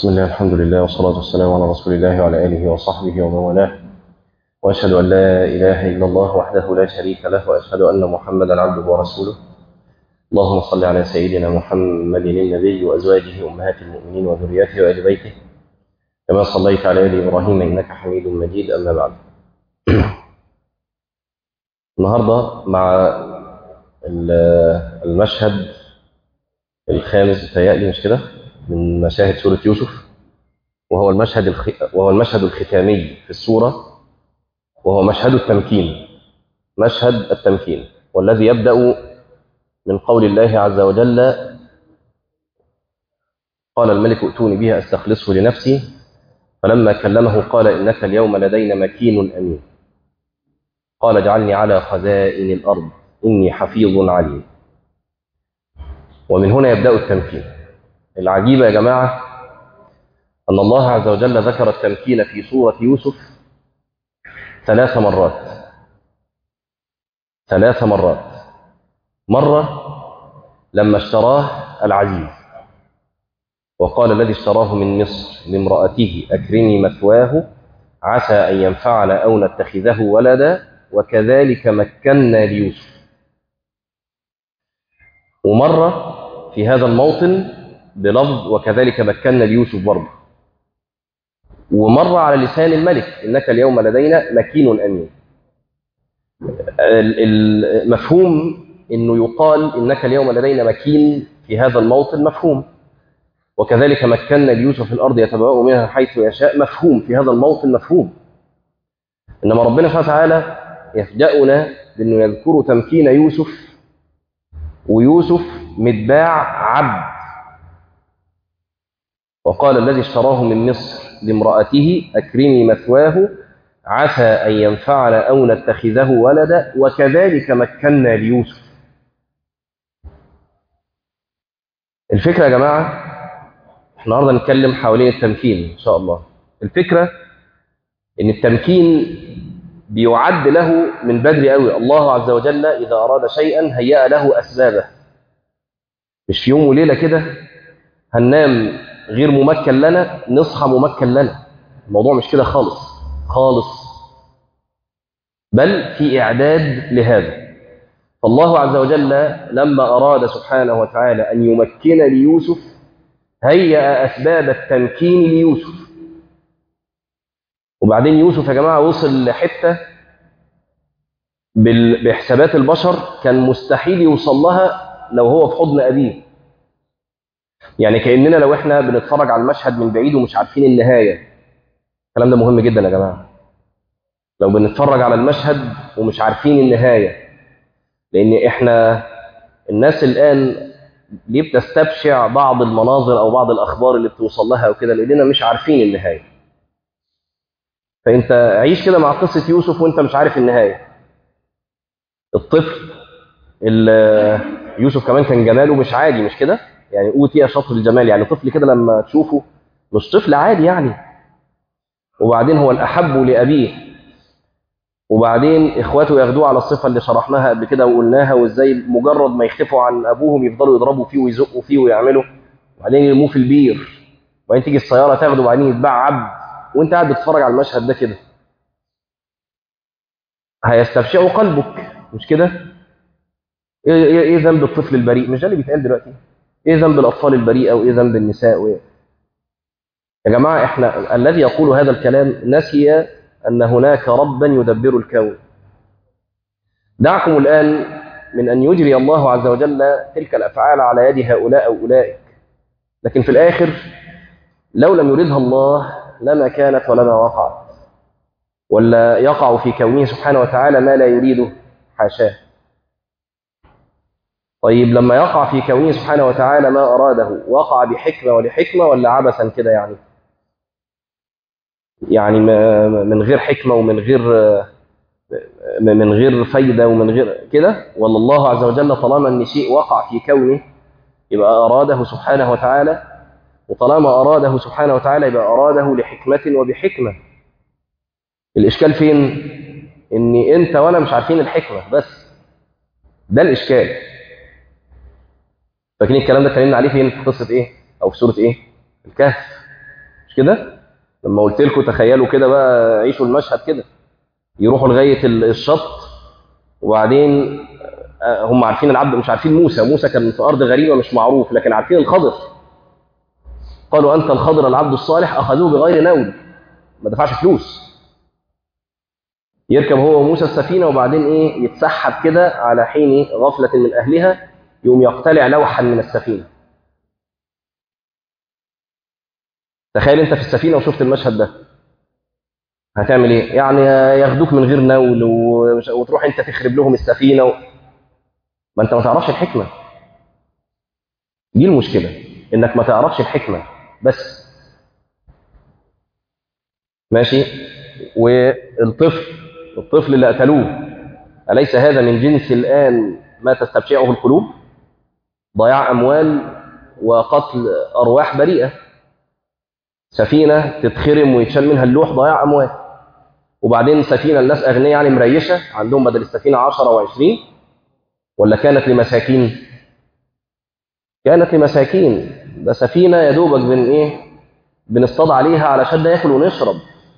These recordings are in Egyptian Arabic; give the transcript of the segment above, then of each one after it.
بسم الله الحمد لله والصلاة والسلام على رسول الله وعلى آله وصحبه ومن والاه وأشهد أن لا إله إلا الله وحده لا شريك له وأشهد أن محمدا عبده ورسوله اللهم صل على سيدنا محمد النبي وأزواجه أمهات المؤمنين وذرياته وآل بيته كما صليت على آل إبراهيم إنك حميد مجيد أما بعد النهاردة مع المشهد الخامس بتهيألي مش كده من مشاهد سورة يوسف وهو المشهد الخ... وهو المشهد الختامي في السورة وهو مشهد التمكين مشهد التمكين والذي يبدأ من قول الله عز وجل قال الملك ائتوني بها استخلصه لنفسي فلما كلمه قال إنك اليوم لدينا مكين أمين قال اجعلني على خزائن الأرض إني حفيظ عليم ومن هنا يبدأ التمكين العجيبة يا جماعة أن الله عز وجل ذكر التمكين في سورة يوسف ثلاث مرات ثلاث مرات مرة لما اشتراه العزيز وقال الذي اشتراه من مصر لامرأته أكرمي مثواه عسى أن ينفعنا أو نتخذه ولدا وكذلك مكنا ليوسف ومرة في هذا الموطن بلفظ وكذلك مكنا ليوسف برضه ومر على لسان الملك إنك اليوم لدينا مكين أمين المفهوم أنه يقال إنك اليوم لدينا مكين في هذا الموطن مفهوم وكذلك مكنا ليوسف في الأرض يتبوأ منها حيث يشاء مفهوم في هذا الموطن مفهوم إنما ربنا سبحانه وتعالى يفجأنا بأنه يذكر تمكين يوسف ويوسف متباع عبد وقال الذي اشتراه من مصر لامرأته أكرمي مثواه عسى أن ينفعنا أو نتخذه ولدا وكذلك مكنا ليوسف الفكرة يا جماعة احنا النهارده نتكلم حوالين التمكين إن شاء الله الفكرة إن التمكين بيعد له من بدري قوي الله عز وجل إذا أراد شيئا هيأ له أسبابه مش في يوم وليلة كده هننام غير ممكن لنا نصحى ممكن لنا الموضوع مش كده خالص خالص بل في إعداد لهذا فالله عز وجل لما أراد سبحانه وتعالى أن يمكن ليوسف هيأ أسباب التمكين ليوسف وبعدين يوسف يا جماعة وصل لحتة بحسابات البشر كان مستحيل يوصل لها لو هو في حضن أبيه يعني كأننا لو احنا بنتفرج على المشهد من بعيد ومش عارفين النهاية الكلام ده مهم جدا يا جماعة لو بنتفرج على المشهد ومش عارفين النهاية لأن احنا الناس الآن ليه بتستبشع بعض المناظر أو بعض الأخبار اللي بتوصل لها وكده لأننا مش عارفين النهاية فأنت عيش كده مع قصة يوسف وأنت مش عارف النهاية الطفل اللي يوسف كمان كان جماله مش عادي مش كده يعني اوتي شطر الجمال يعني طفل كده لما تشوفه مش طفل عادي يعني وبعدين هو الاحب لابيه وبعدين اخواته ياخدوه على الصفه اللي شرحناها قبل كده وقلناها وازاي مجرد ما يختفوا عن ابوهم يفضلوا يضربوا فيه ويزقوا فيه ويعملوا وبعدين يرموه في البير وبعدين تيجي السياره تاخده وبعدين يتباع عبد وانت قاعد بتتفرج على المشهد ده كده هيستبشعوا قلبك مش كده ايه ايه ذنب الطفل البريء مش ده اللي بيتقال دلوقتي ايه ذنب الاطفال البريئه وايه ذنب النساء وإيه؟ يا جماعه احنا الذي يقول هذا الكلام نسي ان هناك ربا يدبر الكون دعكم الان من ان يجري الله عز وجل تلك الافعال على يد هؤلاء او اولئك لكن في الاخر لو لم يردها الله لما كانت ولما وقعت ولا يقع في كونه سبحانه وتعالى ما لا يريده حاشاه طيب لما يقع في كونه سبحانه وتعالى ما أراده وقع بحكمة ولحكمة ولا عبثا كده يعني يعني من غير حكمة ومن غير من غير فايدة ومن غير كده ولا الله عز وجل طالما أن شيء وقع في كونه يبقى أراده سبحانه وتعالى وطالما أراده سبحانه وتعالى يبقى أراده لحكمة وبحكمة الإشكال فين؟ إن أنت وأنا مش عارفين الحكمة بس ده الإشكال فاكرين الكلام ده اتكلمنا عليه فين في قصه ايه او في سوره ايه الكهف مش كده لما قلت لكم تخيلوا كده بقى عيشوا المشهد كده يروحوا لغايه ال- الشط وبعدين آه، هم عارفين العبد مش عارفين موسى موسى كان في ارض غريبه مش معروف لكن عارفين الخضر قالوا انت الخضر العبد الصالح اخذوه بغير نول ما دفعش فلوس يركب هو وموسى السفينه وبعدين ايه يتسحب كده على حين غفله من اهلها يقوم يقتلع لوحا من السفينه تخيل انت في السفينه وشفت المشهد ده هتعمل ايه يعني ياخدوك من غير نول ومش- وتروح انت تخرب لهم السفينه و... ما انت ما تعرفش الحكمه دي المشكله انك ما تعرفش الحكمه بس ماشي والطفل الطفل اللي قتلوه أليس هذا من جنس الآن ما تستبشعه القلوب ضياع أموال وقتل أرواح بريئة سفينة تتخرم ويتشال منها اللوح ضياع أموال وبعدين سفينة الناس أغنياء يعني مريشة عندهم بدل السفينة 10 و20 ولا كانت لمساكين كانت لمساكين ده سفينة يا دوبك بن إيه بنصطاد عليها علشان ناكل ونشرب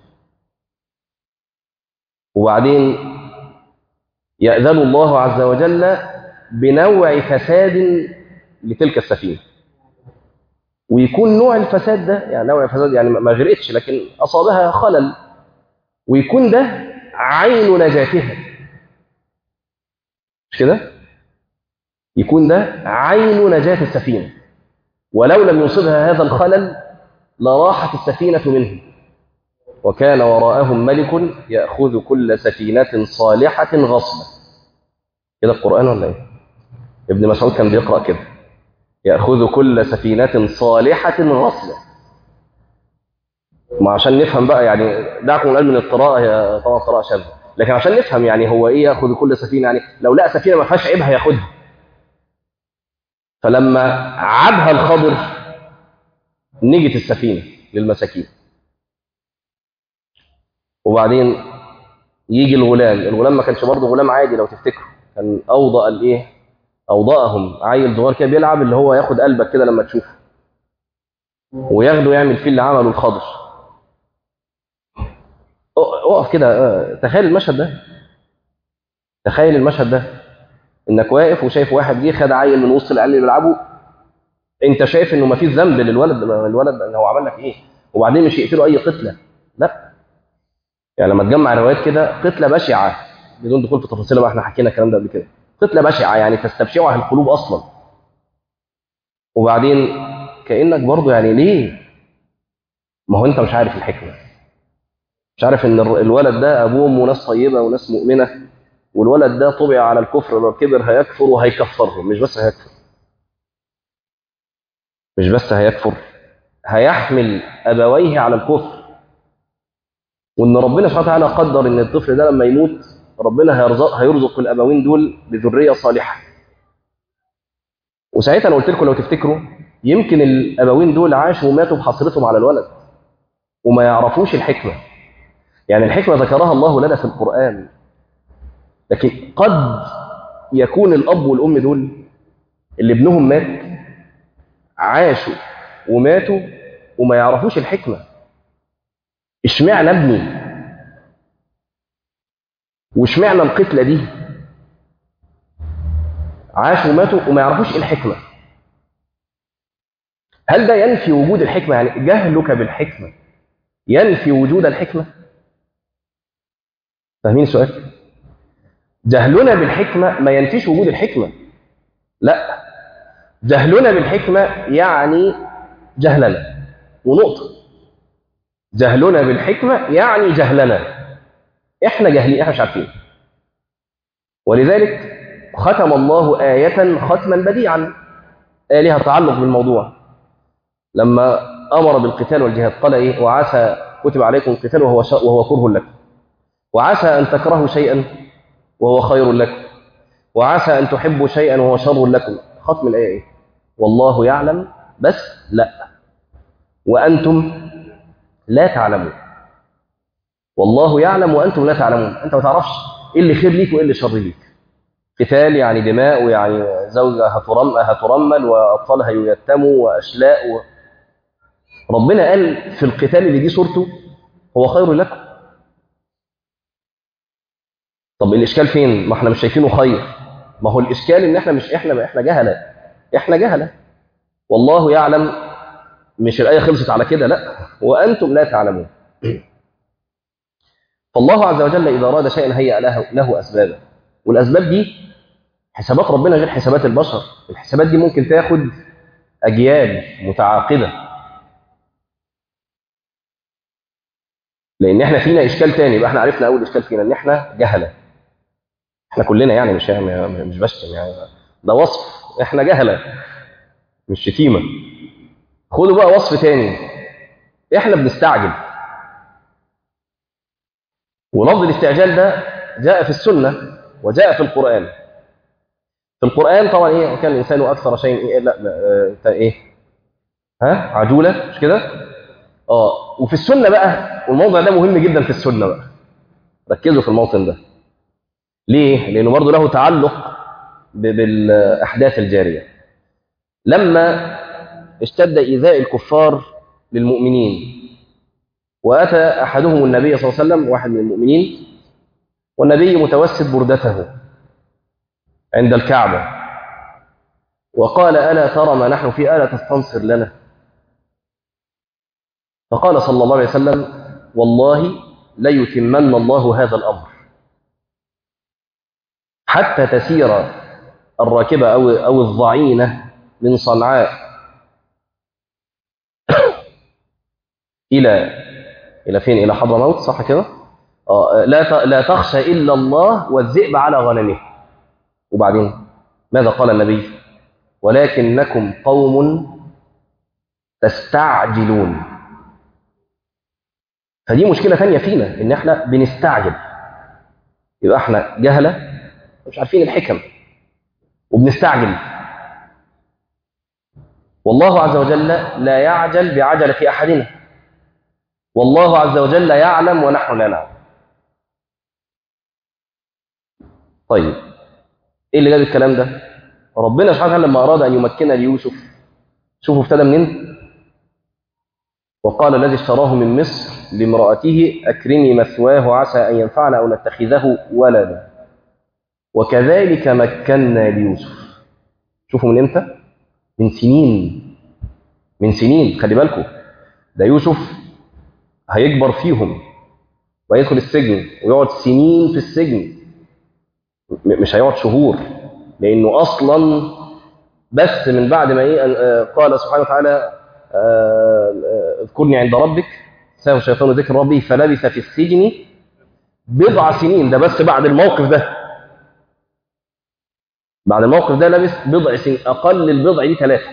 وبعدين يأذن الله عز وجل بنوع فساد لتلك السفينة ويكون نوع الفساد ده يعني نوع الفساد يعني ما غرقتش لكن أصابها خلل ويكون ده عين نجاتها مش كده؟ يكون ده عين نجاة السفينة ولو لم يصبها هذا الخلل لراحت السفينة منه وكان وراءهم ملك يأخذ كل سفينة صالحة غصبا كده القرآن ولا ايه؟ ابن مسعود كان بيقرأ كده يأخذ كل سفينة صالحة غصبا ما عشان نفهم بقى يعني دعكم الآن من القراءة هي طبعا قراءة شاذة لكن عشان نفهم يعني هو ايه يأخذ كل سفينة يعني لو لقى سفينة ما فيهاش عيب هياخدها فلما عادها الخضر نجت السفينة للمساكين وبعدين يجي الغلام الغلام ما كانش برضه غلام عادي لو تفتكروا كان اوضأ الايه اوضأهم عيل صغير كده بيلعب اللي هو ياخد قلبك كده لما تشوفه وياخده يعمل فيه اللي عمله الخضر اقف كده اه، تخيل المشهد ده تخيل المشهد ده انك واقف وشايف واحد جه خد عيل من وسط العيال اللي بيلعبوا انت شايف انه ما فيش ذنب للولد الولد ان هو عمل لك ايه وبعدين مش يقتله اي قتله لا يعني لما تجمع روايات كده قتله بشعه بدون دخول في تفاصيل ما احنا حكينا الكلام ده قبل كده قتله بشعه يعني تستبشعها القلوب اصلا وبعدين كانك برضه يعني ليه ما هو انت مش عارف الحكمه مش عارف ان الر- الولد ده ابوه وامه ناس طيبه وناس مؤمنه والولد ده طبع على الكفر لو كبر هيكفر وهيكفرهم مش بس هيكفر مش بس هيكفر هيحمل ابويه على الكفر وان ربنا سبحانه وتعالى قدر ان الطفل ده لما يموت ربنا هيرزق هيرزق الابوين دول بذريه صالحه وساعتها انا قلت لكم لو تفتكروا يمكن الابوين دول عاشوا وماتوا بحسرتهم على الولد وما يعرفوش الحكمه يعني الحكمه ذكرها الله لنا في القران لكن قد يكون الاب والام دول اللي ابنهم مات عاشوا وماتوا وما يعرفوش الحكمه اشمعنى ابني واشمعنى القتله دي عاشوا وماتوا وما يعرفوش ايه الحكمه هل ده ينفي وجود الحكمه يعني جهلك بالحكمه ينفي وجود الحكمه فاهمين السؤال جهلنا بالحكمه ما ينفيش وجود الحكمه لا جهلنا بالحكمه يعني جهلنا ونقطه جهلنا بالحكمة يعني جهلنا احنا جاهلين احنا مش عارفين ولذلك ختم الله آية ختما بديعا آية لها تعلق بالموضوع لما أمر بالقتال والجهاد قال إيه وعسى كتب عليكم القتال وهو, شا وهو كره لكم وعسى أن تكرهوا شيئا وهو خير لكم وعسى أن تحبوا شيئا وهو شر لكم ختم الآية إيه والله يعلم بس لا وأنتم لا تعلمون والله يعلم وانتم لا تعلمون انت ما تعرفش ايه اللي خير ليك وايه اللي شر ليك قتال يعني دماء ويعني زوجة هترم هترمل واطفالها ييتموا واشلاء و... ربنا قال في القتال اللي دي صورته هو خير لكم طب الاشكال فين ما احنا مش شايفينه خير ما هو الاشكال ان احنا مش احنا ما احنا جهله احنا جهله والله يعلم مش الايه خلصت على كده لا وانتم لا تعلمون فالله عز وجل اذا اراد شيئا هيأ له, له اسبابا والاسباب دي حسابات ربنا غير حسابات البشر الحسابات دي ممكن تاخد اجيال متعاقبه لان احنا فينا اشكال تاني يبقى احنا عرفنا اول اشكال فينا ان احنا جهله احنا كلنا يعني مش مش بشتم يعني ده وصف احنا جهله مش شتيمه خدوا بقى وصف تاني احنا بنستعجل ولفظ الاستعجال ده جاء في السنه وجاء في القران في القران طبعا ايه كان الانسان اكثر شيء ايه لا, لا اه ايه ها عجوله مش كده اه وفي السنه بقى والموضوع ده مهم جدا في السنه بقى ركزوا في الموطن ده ليه لانه برضه له تعلق بالاحداث الجاريه لما اشتد ايذاء الكفار للمؤمنين واتى احدهم النبي صلى الله عليه وسلم واحد من المؤمنين والنبي متوسد بردته عند الكعبه وقال الا ترى ما نحن فيه الا تستنصر لنا فقال صلى الله عليه وسلم والله ليتمن الله هذا الامر حتى تسير الراكبه او او الضعينه من صنعاء الى الى فين الى حضرموت صح كده اه لا لا تخشى الا الله والذئب على غنمه وبعدين ماذا قال النبي ولكنكم قوم تستعجلون فدي مشكله ثانيه فينا ان احنا بنستعجل يبقى احنا جهله مش عارفين الحكم وبنستعجل والله عز وجل لا يعجل بعجله احدنا والله عز وجل يعلم ونحن لا نعلم طيب ايه اللي جاب الكلام ده ربنا سبحانه وتعالى لما اراد ان يمكن ليوسف شوفوا ابتدى منين وقال الذي اشتراه من مصر لامرأته أكرمي مثواه عسى أن ينفعنا أو نتخذه ولدا وكذلك مكنا ليوسف شوفوا من امتى من سنين من سنين خلي بالكم ده يوسف هيكبر فيهم ويدخل السجن ويقعد سنين في السجن مش هيقعد شهور لانه اصلا بس من بعد ما ايه قال سبحانه وتعالى اذكرني عند ربك ساه الشيطان ذكر ربه فلبث في السجن بضع سنين ده بس بعد الموقف ده بعد الموقف ده لبث بضع سنين اقل البضع دي ثلاثه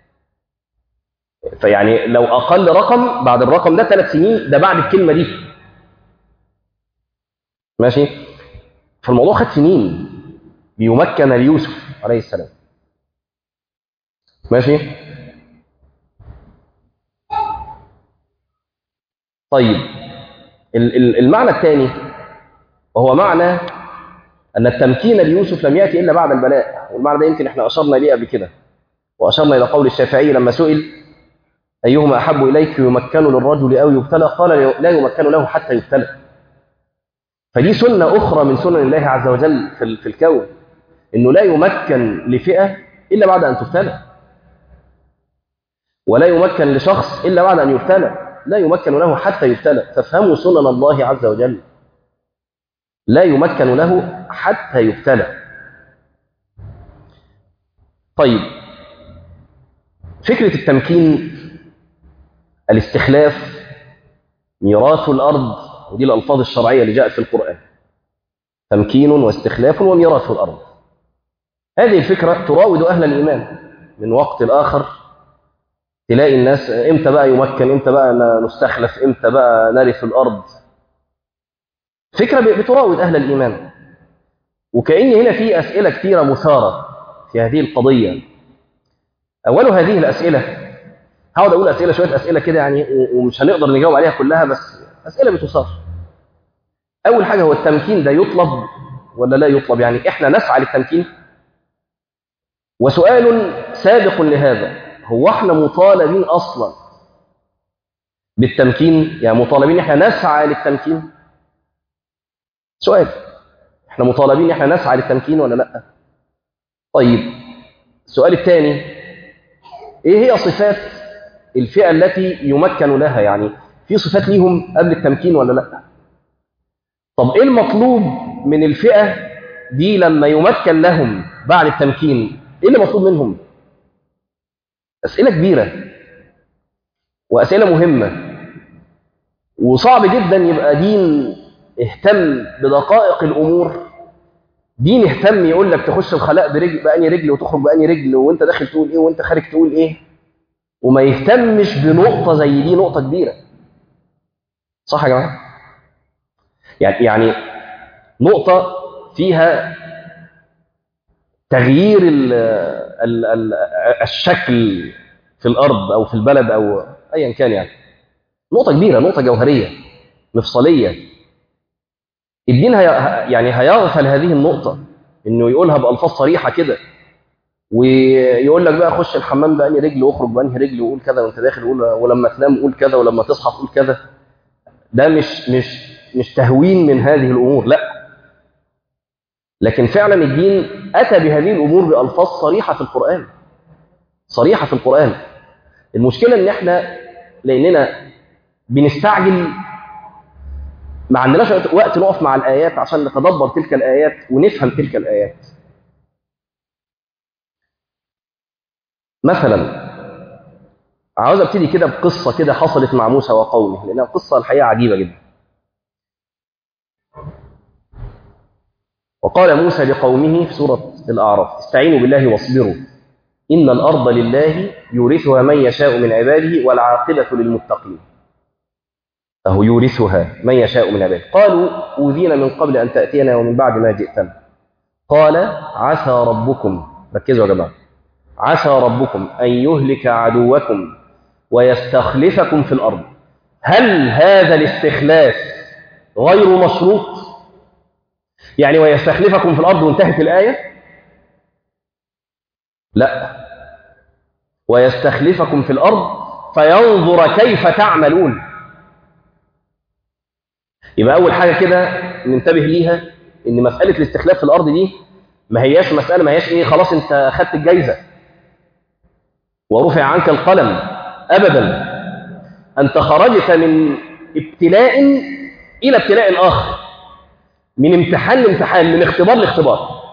فيعني لو اقل رقم بعد الرقم ده ثلاث سنين ده بعد الكلمه دي ماشي فالموضوع خد سنين ليمكن ليوسف عليه السلام ماشي طيب المعنى الثاني وهو معنى أن التمكين ليوسف لم يأتي إلا بعد البلاء والمعنى ده يمكن احنا أشرنا إليه قبل كده وأشرنا إلى قول الشافعي لما سئل أيهما أحب إليك يمكن للرجل أو يبتلى قال لا يمكن له حتى يبتلى فدي سنة أخرى من سنن الله عز وجل في الكون إنه لا يمكن لفئة إلا بعد أن تبتلى ولا يمكن لشخص إلا بعد أن يبتلى لا يمكن له حتى يبتلى فافهموا سنن الله عز وجل لا يمكن له حتى يبتلى طيب فكرة التمكين الاستخلاف ميراث الأرض ودي الألفاظ الشرعية اللي جاءت في القرآن تمكين واستخلاف وميراث الأرض هذه الفكرة تراود أهل الإيمان من وقت الآخر تلاقي الناس امتى بقى يمكن امتى بقى نستخلف امتى بقى نرث الأرض فكرة بتراود أهل الإيمان وكأن هنا في أسئلة كثيرة مثارة في هذه القضية أول هذه الأسئلة هقعد أقول أسئلة شوية أسئلة كده يعني ومش هنقدر نجاوب عليها كلها بس أسئلة بتثار أول حاجة هو التمكين ده يطلب ولا لا يطلب يعني إحنا نسعى للتمكين وسؤال سابق لهذا هو إحنا مطالبين أصلا بالتمكين يعني مطالبين احنا نسعى للتمكين سؤال احنا مطالبين احنا نسعى للتمكين ولا لا طيب السؤال الثاني ايه هي صفات الفئة التي يمكن لها يعني في صفات ليهم قبل التمكين ولا لا طب ايه المطلوب من الفئة دي لما يمكن لهم بعد التمكين ايه اللي مطلوب منهم اسئلة كبيرة واسئلة مهمة وصعب جدا يبقى دين اهتم بدقائق الامور دين اهتم يقول لك تخش الخلاء برجل بأني رجل وتخرج بأني رجل وانت داخل تقول ايه وانت خارج تقول ايه وما يهتمش بنقطة زي دي نقطة كبيرة صح يا جماعة يعني يعني نقطة فيها تغيير ال ال ال الشكل في الأرض أو في البلد أو أيا كان يعني نقطة كبيرة نقطة جوهرية مفصلية الدين هي يعني هيغفل هذه النقطة إنه يقولها بألفاظ صريحة كده ويقول لك بقى خش الحمام بأني رجل واخرج بأنهي رجل وقول كذا وانت داخل قول ولما تنام قول كذا ولما تصحى قول كذا ده مش مش مش تهوين من هذه الأمور لا لكن فعلا الدين أتى بهذه الأمور بألفاظ صريحة في القرآن صريحة في القرآن المشكلة إن إحنا لأننا بنستعجل ما عندناش وقت نقف مع الآيات عشان نتدبر تلك الآيات ونفهم تلك الآيات مثلا عاوز ابتدي كده بقصة كده حصلت مع موسى وقومه لأنها قصة الحقيقة عجيبة جدا وقال موسى لقومه في سورة الأعراف استعينوا بالله واصبروا إن الأرض لله يورثها من يشاء من عباده والعاقبة للمتقين فهو يورثها من يشاء من عباده قالوا أوذينا من قبل أن تأتينا ومن بعد ما جئتنا قال عسى ربكم ركزوا يا جماعة عسى ربكم أن يهلك عدوكم ويستخلفكم في الأرض هل هذا الاستخلاف غير مشروط يعني ويستخلفكم في الأرض وانتهت الآية لا ويستخلفكم في الأرض فينظر كيف تعملون يبقى أول حاجة كده ننتبه ليها إن مسألة الاستخلاف في الأرض دي ما هياش مسألة ما هياش إيه خلاص أنت أخدت الجايزة ورفع عنك القلم أبدا أنت خرجت من ابتلاء إلى ابتلاء آخر من امتحان لامتحان من اختبار لاختبار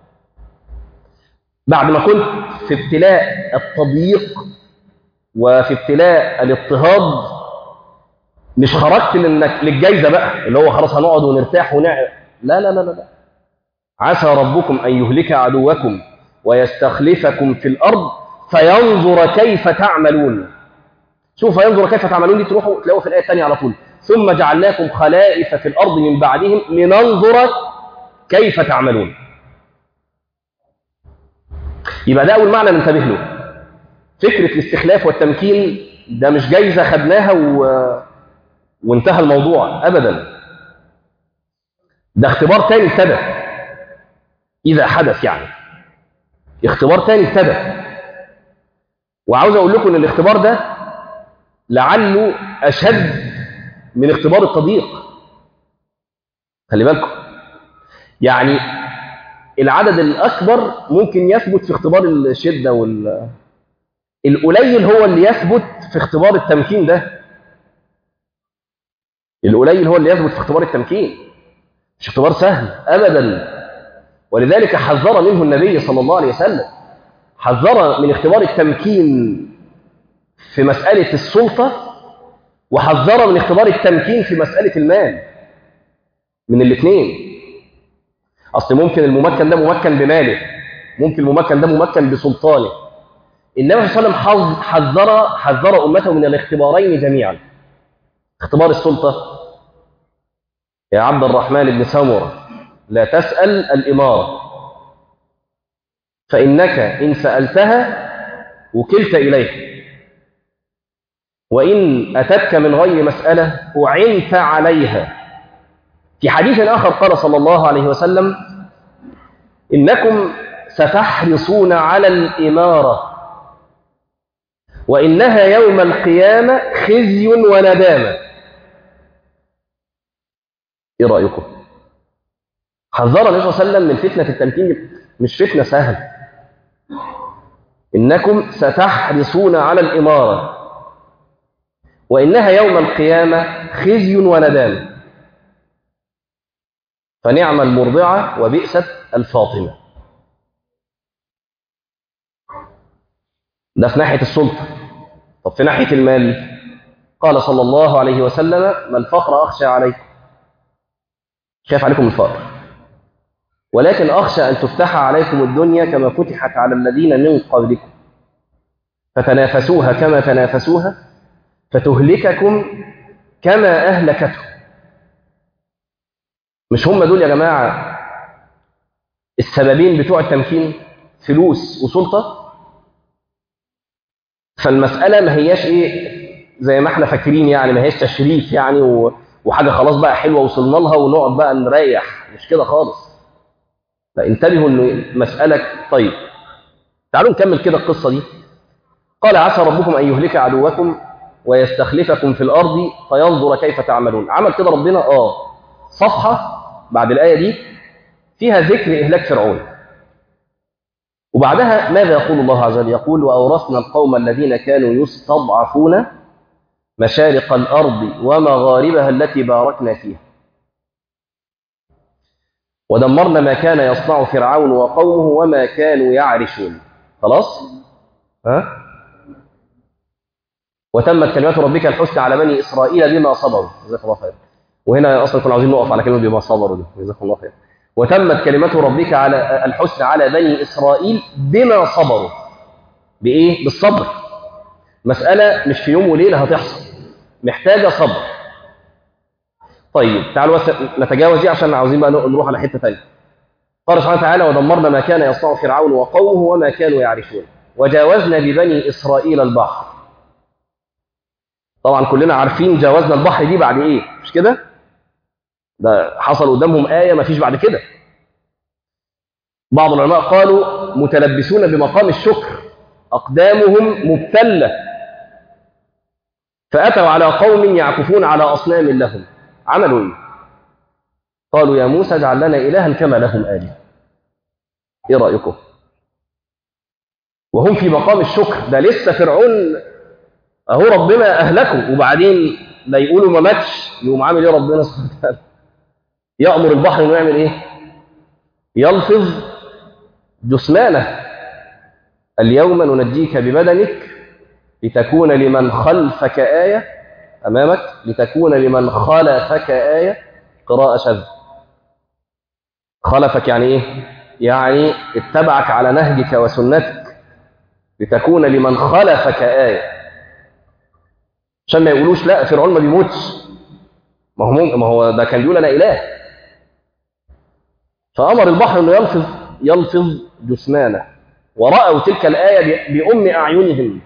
بعد ما كنت في ابتلاء التضييق وفي ابتلاء الاضطهاد مش خرجت لانك للجايزه بقى اللي هو خلاص هنقعد ونرتاح ونعمل لا لا لا لا عسى ربكم ان يهلك عدوكم ويستخلفكم في الارض فينظر كيف تعملون شوف فينظر كيف تعملون دي تروحوا تلاقوا في الايه الثانيه على طول ثم جعلناكم خلائف في الارض من بعدهم لننظر كيف تعملون يبقى ده اول معنى ننتبه له فكره الاستخلاف والتمكين ده مش جايزه خدناها و... وانتهى الموضوع ابدا ده اختبار تاني ابتدى اذا حدث يعني اختبار تاني ابتدى وعاوز اقول لكم ان الاختبار ده لعله اشد من اختبار التضييق خلي بالكم يعني العدد الاكبر ممكن يثبت في اختبار الشده وال القليل هو اللي يثبت في اختبار التمكين ده القليل هو اللي يثبت في اختبار التمكين مش اختبار سهل ابدا ولذلك حذر منه النبي صلى الله عليه وسلم حذر من اختبار التمكين في مسألة السلطة وحذر من اختبار التمكين في مسألة المال من الاثنين أصل ممكن الممكن ده ممكن بماله ممكن الممكن ده ممكن بسلطانه النبي صلى الله عليه وسلم حذر حذر أمته من الاختبارين جميعا اختبار السلطة يا عبد الرحمن بن سمرة لا تسأل الإمارة فإنك إن سألتها وكلت إليها وإن أتتك من غير مسألة أعنت عليها في حديث آخر قال صلى الله عليه وسلم إنكم ستحرصون على الإمارة وإنها يوم القيامة خزي وندامة إيه رأيكم؟ حذر النبي صلى الله عليه وسلم من فتنة التمكين مش فتنة سهلة إنكم ستحرصون على الإمارة وإنها يوم القيامة خزي وندامة فنعم المرضعة وبئست الفاطمة ده في ناحية السلطة طب في ناحية المال قال صلى الله عليه وسلم ما الفقر أخشى عليكم خاف عليكم الفقر ولكن أخشى أن تفتح عليكم الدنيا كما فتحت على الذين من قبلكم فتنافسوها كما تنافسوها فتهلككم كما أهلكته مش هم دول يا جماعة السببين بتوع التمكين فلوس وسلطة فالمسألة ما هياش إيه زي ما احنا فاكرين يعني ما هياش تشريف يعني و... وحاجة خلاص بقى حلوة وصلنا لها ونقعد بقى نريح مش كده خالص فانتبهوا انه مسألة طيب تعالوا نكمل كده القصة دي قال عسى ربكم أن يهلك عدوكم ويستخلفكم في الأرض فينظر كيف تعملون عمل كده ربنا آه صفحة بعد الآية دي فيها ذكر إهلاك فرعون وبعدها ماذا يقول الله عز وجل يقول وأورثنا القوم الذين كانوا يستضعفون مشارق الأرض ومغاربها التي باركنا فيها ودمرنا ما كان يصنع فرعون وقومه وما كانوا يعرشون خلاص ها وتمت كلمات ربك الحسنى على بني إسرائيل بما صبروا جزاك الله خير وهنا أصلا كنا عاوزين نقف على كلمة بما صبروا دي جزاك الله خير وتمت كلمات ربك على الحسنى على بني إسرائيل بما صبروا بإيه؟ بالصبر مسألة مش في يوم وليلة هتحصل محتاجة صبر طيب تعالوا بس نتجاوز دي عشان عاوزين بقى نروح على حتة ثانيه قال سبحانه وتعالى ودمرنا ما كان يصنع فرعون وقومه وما كانوا يعرشون وجاوزنا ببني إسرائيل البحر طبعا كلنا عارفين جاوزنا البحر دي بعد ايه مش كده ده حصل قدامهم آية ما فيش بعد كده بعض العلماء قالوا متلبسون بمقام الشكر أقدامهم مبتلة فأتوا على قوم يعكفون على أصنام لهم عملوا إيه قالوا يا موسى اجعل لنا إلها كما لهم آله إيه رأيكم وهم في مقام الشكر ده لسه فرعون أهو ربنا أهلكه وبعدين لا يقولوا ما ماتش يقوم عامل إيه ربنا سبحانه وتعالى يأمر البحر إنه يعمل إيه يلفظ جثمانه اليوم ننجيك ببدنك لتكون لمن خلفك آية أمامك لتكون لمن خلفك آية قراءة شذ خلفك يعني إيه؟ يعني اتبعك على نهجك وسنتك لتكون لمن خلفك آية عشان ما يقولوش لا فرعون ما بيموتش ما هو ما هو ده كان بيقول انا اله فامر البحر انه يلفظ يلفظ جثمانه ورأوا تلك الآية بأم أعينهم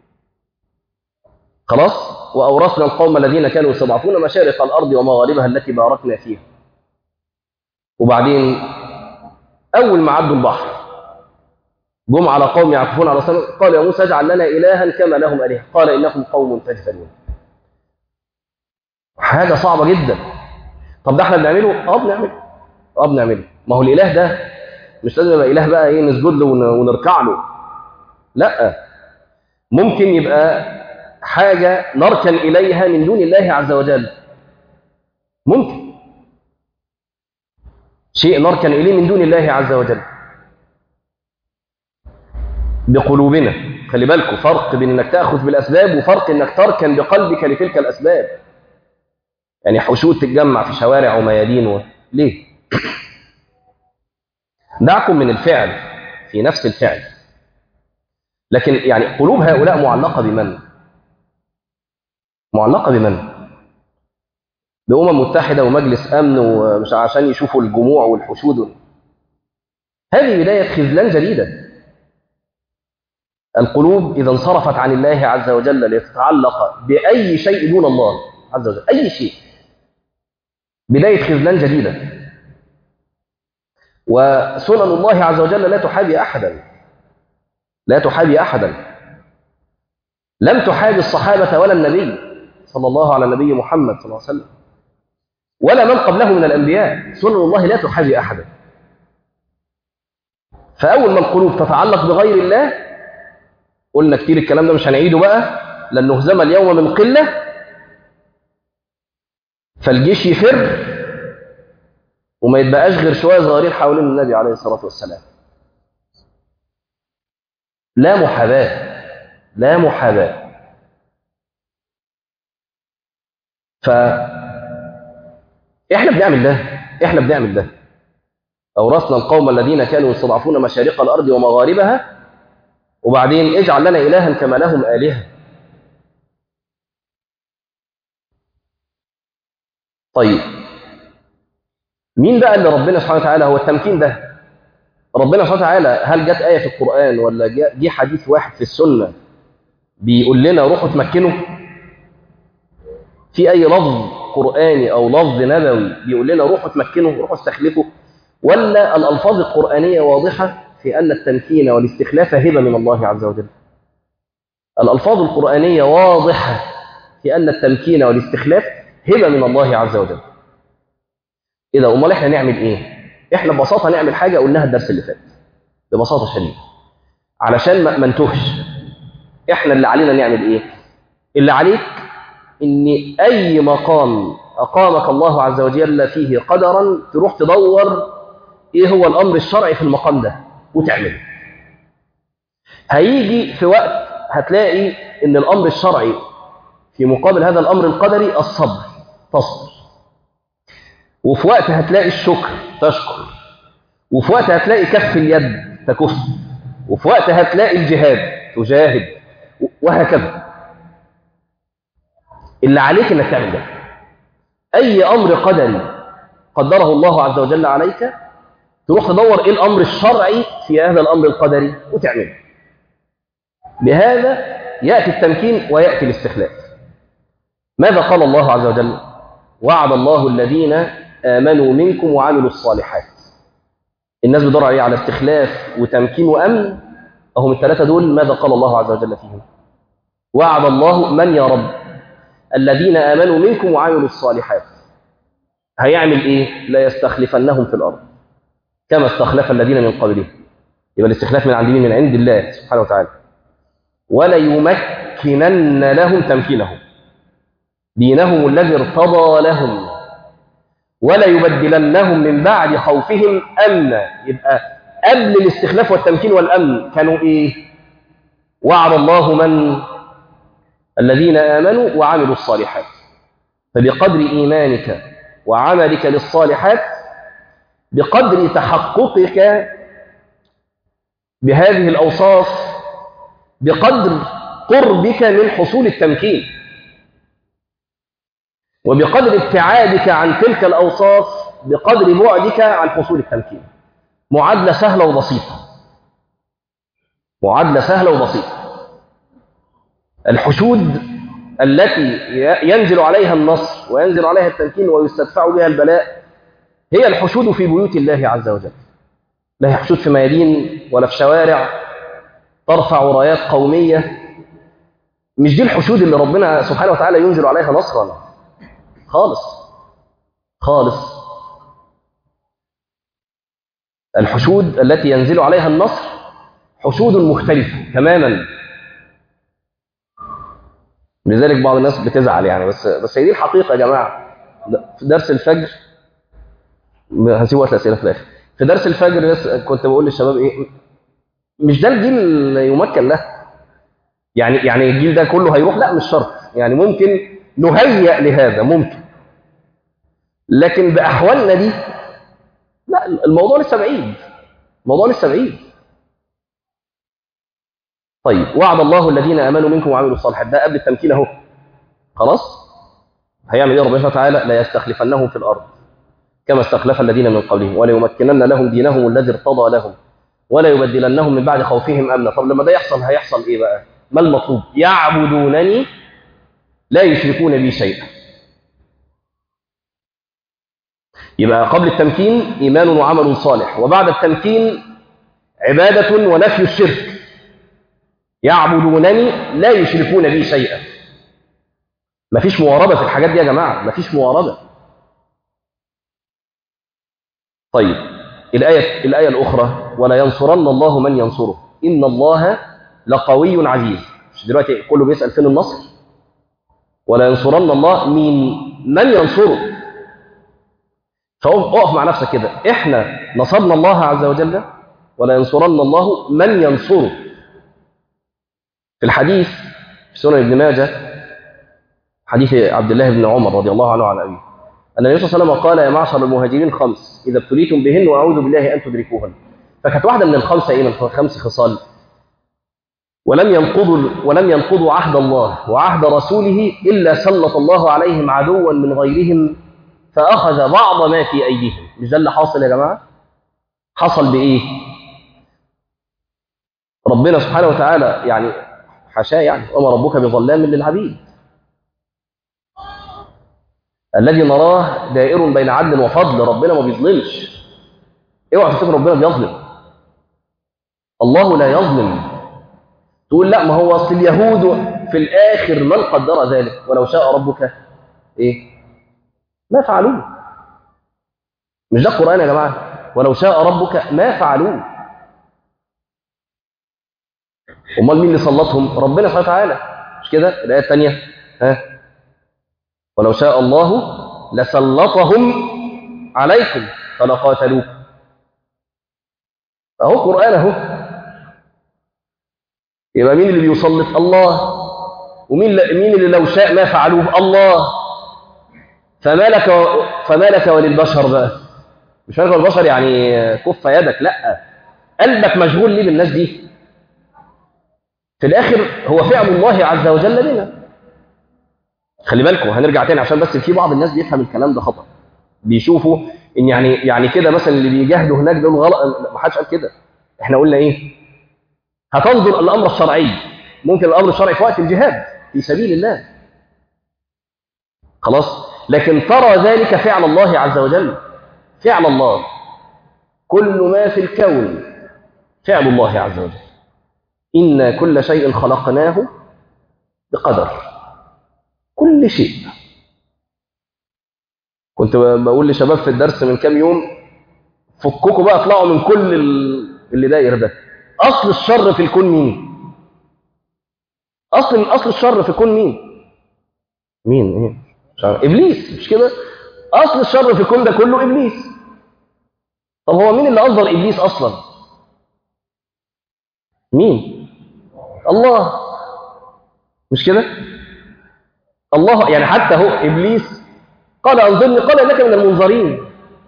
خلاص وأورثنا القوم الذين كانوا يستضعفون مشارق الأرض ومغاربها التي باركنا فيها وبعدين أول ما عدوا البحر جم على قوم يعكفون على صنم قال يا موسى اجعل لنا إلها كما لهم آلهة قال إنكم قوم تجهلون حاجة صعبة جدا طب ده احنا بنعمله؟ اه بنعمله اه بنعمله ما هو الإله ده مش لازم يبقى إله بقى إيه نسجد له ونركع له لا ممكن يبقى حاجة نركن إليها من دون الله عز وجل ممكن شيء نركن إليه من دون الله عز وجل بقلوبنا خلي بالكم فرق بين انك تاخذ بالاسباب وفرق انك تركن بقلبك لتلك الاسباب يعني حشود تتجمع في شوارع وميادين و... ليه دعكم من الفعل في نفس الفعل لكن يعني قلوب هؤلاء معلقة بمن معلقة بمن بأمم متحدة ومجلس أمن ومش عشان يشوفوا الجموع والحشود هذه بداية خذلان جديدة القلوب إذا انصرفت عن الله عز وجل لتتعلق بأي شيء دون الله عز وجل أي شيء بداية خذلان جديدة وسنن الله عز وجل لا تحابي أحدا لا تحابي أحدا لم تحاج الصحابة ولا النبي صلى الله على النبي محمد صلى الله عليه وسلم ولا من قبله من الأنبياء سنن الله لا تحاجي أحدا فأول ما القلوب تتعلق بغير الله قلنا كتير الكلام ده مش هنعيده بقى لن نهزم اليوم من قلة فالجيش يفر وما يتبقاش غير شوية صغيرين حوالين النبي عليه الصلاة والسلام لا محاباة لا محاباة ف احنا بنعمل ده احنا بنعمل ده أورثنا القوم الذين كانوا يستضعفون مشارق الأرض ومغاربها وبعدين اجعل لنا إلها كما لهم آلهة طيب مين بقى اللي ربنا سبحانه وتعالى هو التمكين ده ربنا سبحانه وتعالى هل جت آية في القرآن ولا جه حديث واحد في السنة بيقول لنا روحوا تمكنوا في أي لفظ قرآني أو لفظ نبوي بيقول لنا روحوا تمكنوا روحوا استخلفوا ولا الألفاظ القرآنية واضحة في أن التمكين والاستخلاف هبة من الله عز وجل الألفاظ القرآنية واضحة في أن التمكين والاستخلاف هبة من الله عز وجل إذا أمال إحنا نعمل إيه؟ إحنا ببساطة نعمل حاجة قلناها الدرس اللي فات ببساطة شديدة علشان ما نتوهش إحنا اللي علينا نعمل إيه؟ اللي عليك إن أي مقام أقامك الله عز وجل فيه قدرا تروح تدور إيه هو الأمر الشرعي في المقام ده وتعمله هيجي في وقت هتلاقي إن الأمر الشرعي في مقابل هذا الأمر القدري الصبر تصبر وفي وقت هتلاقي الشكر تشكر وفي وقت هتلاقي كف اليد تكف وفي وقت هتلاقي الجهاد تجاهد وهكذا اللي عليك انك تعمل ده اي امر قدري قدره الله عز وجل عليك تروح تدور ايه الامر الشرعي في هذا الامر القدري وتعمله بهذا ياتي التمكين وياتي الاستخلاف ماذا قال الله عز وجل وعد الله الذين امنوا منكم وعملوا الصالحات الناس بتدور عليه على استخلاف وتمكين وامن اهم الثلاثه دول ماذا قال الله عز وجل فيهم وعد الله من يا رب الذين آمنوا منكم وعملوا الصالحات هيعمل إيه؟ لا يستخلفنهم في الأرض كما استخلف الذين من قبلهم يبقى الاستخلاف من عند مين؟ من عند الله سبحانه وتعالى ولا يمكنن لهم تمكينهم دينهم الذي ارتضى لهم ولا يبدلنهم من بعد خوفهم أمنا يبقى قبل الاستخلاف والتمكين والأمن كانوا إيه؟ وعد الله من الذين آمنوا وعملوا الصالحات فبقدر إيمانك وعملك للصالحات بقدر تحققك بهذه الأوصاف بقدر قربك من حصول التمكين وبقدر ابتعادك عن تلك الأوصاف بقدر بعدك عن حصول التمكين معادلة سهلة وبسيطة معادلة سهلة وبسيطة الحشود التي ينزل عليها النصر وينزل عليها التمكين ويستدفع بها البلاء هي الحشود في بيوت الله عز وجل لا هي حشود في ميادين ولا في شوارع ترفع رايات قومية مش دي الحشود اللي ربنا سبحانه وتعالى ينزل عليها نصرا خالص خالص الحشود التي ينزل عليها النصر حشود مختلفة تماما لذلك بعض الناس بتزعل يعني بس بس هي دي الحقيقه يا جماعه في درس الفجر هسيب وقت الاسئله في الاخر في درس الفجر كنت بقول للشباب ايه مش ده الجيل اللي يمكن له يعني يعني الجيل ده كله هيروح لا مش شرط يعني ممكن نهيئ لهذا ممكن لكن باحوالنا دي لا الموضوع لسه بعيد الموضوع لسه بعيد طيب وعد الله الذين امنوا منكم وعملوا الصالحات ده قبل التمكين اهو خلاص هيعمل ايه ربنا تعالى لا يستخلفنهم في الارض كما استخلف الذين من قبلهم ولا يمكنن لهم دينهم الذي ارتضى لهم ولا يبدلنهم من بعد خوفهم امنا طب لما ده يحصل هيحصل ايه بقى ما المطلوب يعبدونني لا يشركون بي شيئا يبقى قبل التمكين ايمان وعمل صالح وبعد التمكين عباده ونفي الشرك يعبدونني لا يشركون بي شيئا مفيش مواربة في الحاجات دي يا جماعة مفيش مواربة طيب الآية, الآية الأخرى ولا ينصرن الله من ينصره إن الله لقوي عزيز مش دلوقتي كله بيسأل فين النصر ولا ينصرن الله مين من ينصره فاقف مع نفسك كده احنا نصرنا الله عز وجل ولا ينصرن الله من ينصره في الحديث في سنن ابن ماجه حديث عبد الله بن عمر رضي الله عنه عن أبيه أن النبي صلى الله عليه وسلم قال يا معشر المهاجرين خمس إذا ابتليتم بهن وأعوذ بالله أن تدركوهن فكانت واحدة من الخمسة إيه من خمس خصال ولم ينقضوا ولم ينقضوا عهد الله وعهد رسوله إلا سلط الله عليهم عدوا من غيرهم فأخذ بعض ما في أيديهم مش ده اللي حاصل يا جماعة حصل بإيه ربنا سبحانه وتعالى يعني حاشاه يعني وما ربك بظلام للعبيد الذي نراه دائر بين عدل وفضل ربنا ما بيظلمش اوعى تفتكر ربنا بيظلم الله لا يظلم تقول لا ما هو اصل اليهود في الاخر من قدر ذلك ولو شاء ربك ايه ما فعلوه مش ده القران يا جماعه ولو شاء ربك ما فعلوه امال مين اللي سلطهم ربنا سبحانه وتعالى مش كده الايه الثانيه ها ولو شاء الله لسلطهم عليكم فلقاتلوكم اهو قران اهو يبقى مين اللي بيسلط الله ومين مين اللي لو شاء ما فعلوه الله فما لك فما لك وللبشر بقى مش لك البشر يعني كف يدك لا قلبك مشغول ليه بالناس دي في الاخر هو فعل الله عز وجل بنا خلي بالكم هنرجع تاني عشان بس في بعض الناس بيفهم الكلام ده خطا بيشوفوا ان يعني يعني كده مثلا اللي بيجاهدوا هناك دول غلط ما حدش قال كده احنا قلنا ايه هتنظر الامر الشرعي ممكن الامر الشرعي في وقت الجهاد في سبيل الله خلاص لكن ترى ذلك فعل الله عز وجل فعل الله كل ما في الكون فعل الله عز وجل إنا كل شيء خلقناه بقدر كل شيء كنت بقول لشباب في الدرس من كام يوم فككوا بقى اطلعوا من كل اللي داير ده اصل الشر في الكون مين اصل اصل الشر في الكون مين مين ايه شر. ابليس مش كده اصل الشر في الكون ده كله ابليس طب هو مين اللي انظر ابليس اصلا مين الله مش كده الله يعني حتى هو ابليس قال انظرني قال انك من المنظرين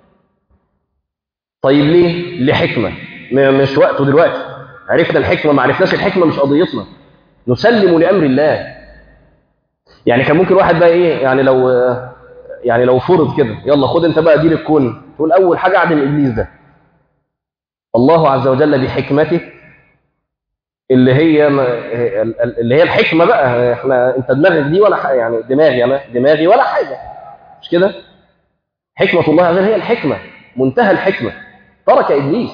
طيب ليه لحكمه مش وقته دلوقتي عرفنا الحكمه ما عرفناش الحكمه مش قضيتنا نسلم لامر الله يعني كان ممكن واحد بقى ايه يعني لو يعني لو فرض كده يلا خد انت بقى دير الكون تقول اول حاجه اعدم ابليس ده الله عز وجل بحكمته اللي هي اللي هي الحكمه بقى احنا انت دماغك دي ولا حاجة يعني دماغي انا دماغي ولا حاجه مش كده حكمه الله عز وجل هي الحكمه منتهى الحكمه ترك ابليس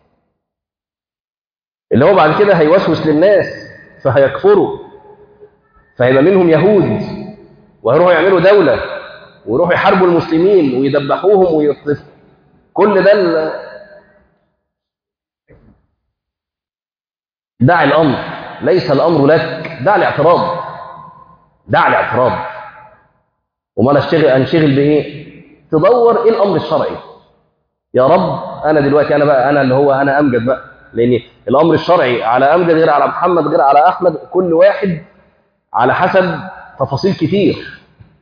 اللي هو بعد كده هيوسوس للناس فهيكفروا فهيبقى منهم يهود وهيروحوا يعملوا دوله ويروحوا يحاربوا المسلمين ويدبحوهم ويقتلوا كل ده ال... دع الامر ليس الامر لك دع الاعتراض دع الاعتراض وما نشتغل انشغل بايه تدور ايه الامر الشرعي يا رب انا دلوقتي انا بقى انا اللي هو انا امجد بقى لان الامر الشرعي على امجد غير على محمد غير على احمد كل واحد على حسب تفاصيل كتير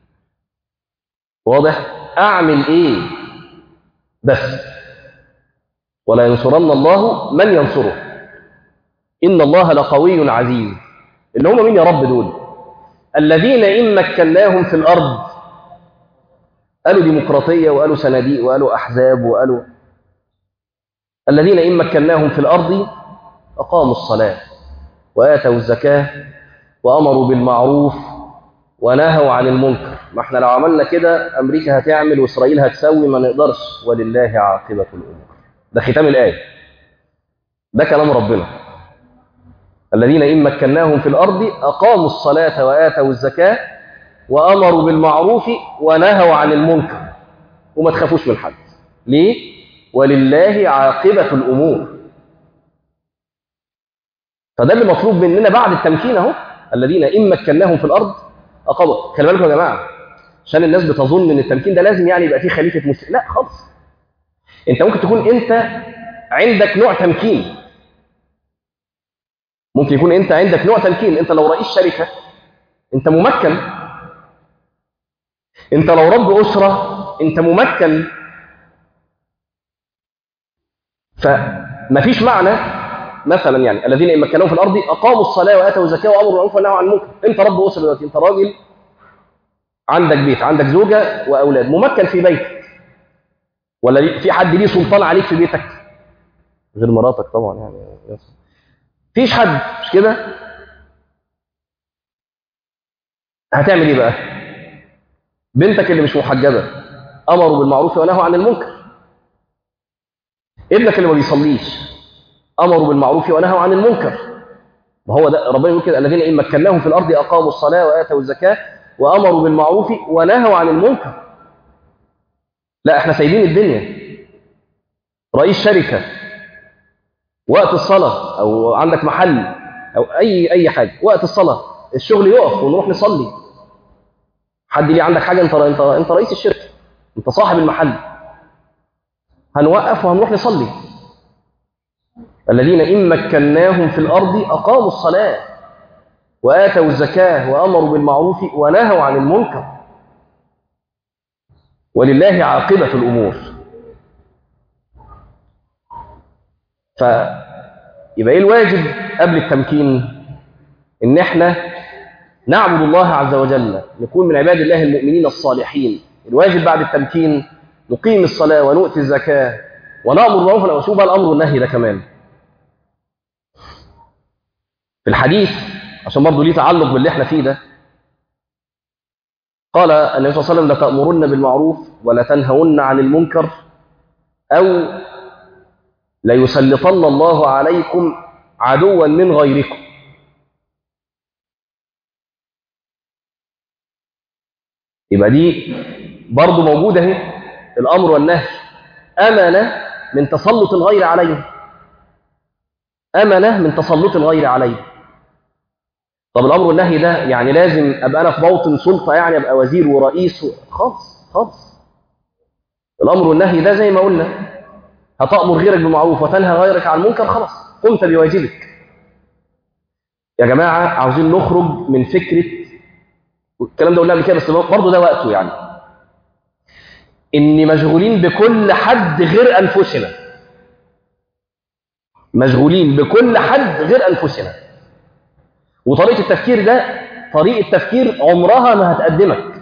واضح اعمل ايه بس ولا ينصرن الله من ينصره ان الله لقوي عزيز اللي هم مين يا رب دول الذين ان مكناهم في الارض قالوا ديمقراطيه وقالوا صناديق وقالوا احزاب وقالوا الذين ان مكناهم في الارض اقاموا الصلاه واتوا الزكاه وامروا بالمعروف ونهوا عن المنكر ما احنا لو عملنا كده امريكا هتعمل واسرائيل هتسوي ما نقدرش ولله عاقبه الامور ده ختام الايه ده كلام ربنا الذين إن مكناهم في الأرض أقاموا الصلاة وآتوا الزكاة وأمروا بالمعروف ونهوا عن المنكر وما تخافوش من حد ليه؟ ولله عاقبة الأمور فده اللي مطلوب مننا بعد التمكين اهو الذين إن مكناهم في الأرض أقاموا خلي بالكم يا جماعة عشان الناس بتظن ان التمكين ده لازم يعني يبقى فيه خليفة مسلم لا خالص انت ممكن تكون انت عندك نوع تمكين ممكن يكون انت عندك نوع تمكين انت لو رئيس شركة انت ممكن انت لو رب أسرة انت ممكن فمفيش معنى مثلا يعني الذين ان مكناهم في الارض اقاموا الصلاه واتوا الزكاه وامروا بالمعروف ونهوا عن المنكر انت رب اسره دلوقتي انت راجل عندك بيت عندك زوجه واولاد ممكن في بيتك ولا في حد ليه سلطان عليك في بيتك غير مراتك طبعا يعني فيش حد مش كده هتعمل ايه بقى بنتك اللي مش محجبه امروا بالمعروف ونهوا عن المنكر ابنك اللي ما بيصليش امروا بالمعروف ونهوا عن المنكر وهو ده ربنا يقول كده الذين ان مكناهم في الارض اقاموا الصلاه واتوا الزكاه وامروا بالمعروف ونهوا عن المنكر لا احنا سايبين الدنيا رئيس شركه وقت الصلاه او عندك محل او اي اي حاجه وقت الصلاه الشغل يقف ونروح نصلي حد ليه عندك حاجه انت انت انت رئيس الشركه انت صاحب المحل هنوقف وهنروح نصلي الذين إن مكناهم في الأرض أقاموا الصلاة وآتوا الزكاة وأمروا بالمعروف ونهوا عن المنكر ولله عاقبة الأمور فيبقى إيه الواجب قبل التمكين إن إحنا نعبد الله عز وجل نكون من عباد الله المؤمنين الصالحين الواجب بعد التمكين نقيم الصلاة ونؤتي الزكاة ونأمر بالمعروف ونشوف بقى الأمر والنهي ده كمان في الحديث عشان برضه ليه تعلق باللي احنا فيه ده قال النبي صلى الله عليه وسلم لتأمرن بالمعروف ولا تنهون عن المنكر أو ليسلطن الله عليكم عدوا من غيركم يبقى دي برضه موجودة اهي الأمر والنهي أمنة من تسلط الغير عليهم أمنة من تسلط الغير عليه طب الأمر والنهي ده يعني لازم أبقى أنا في موطن سلطة يعني أبقى وزير ورئيس و... خالص خالص الأمر والنهي ده زي ما قلنا هتأمر غيرك بالمعروف وتنهى غيرك عن المنكر خلاص قمت بواجبك يا جماعة عاوزين نخرج من فكرة الكلام ده قلنا قبل كده بس برضه ده وقته يعني إن مشغولين بكل حد غير أنفسنا مشغولين بكل حد غير أنفسنا وطريقة التفكير ده طريقة تفكير عمرها ما هتقدمك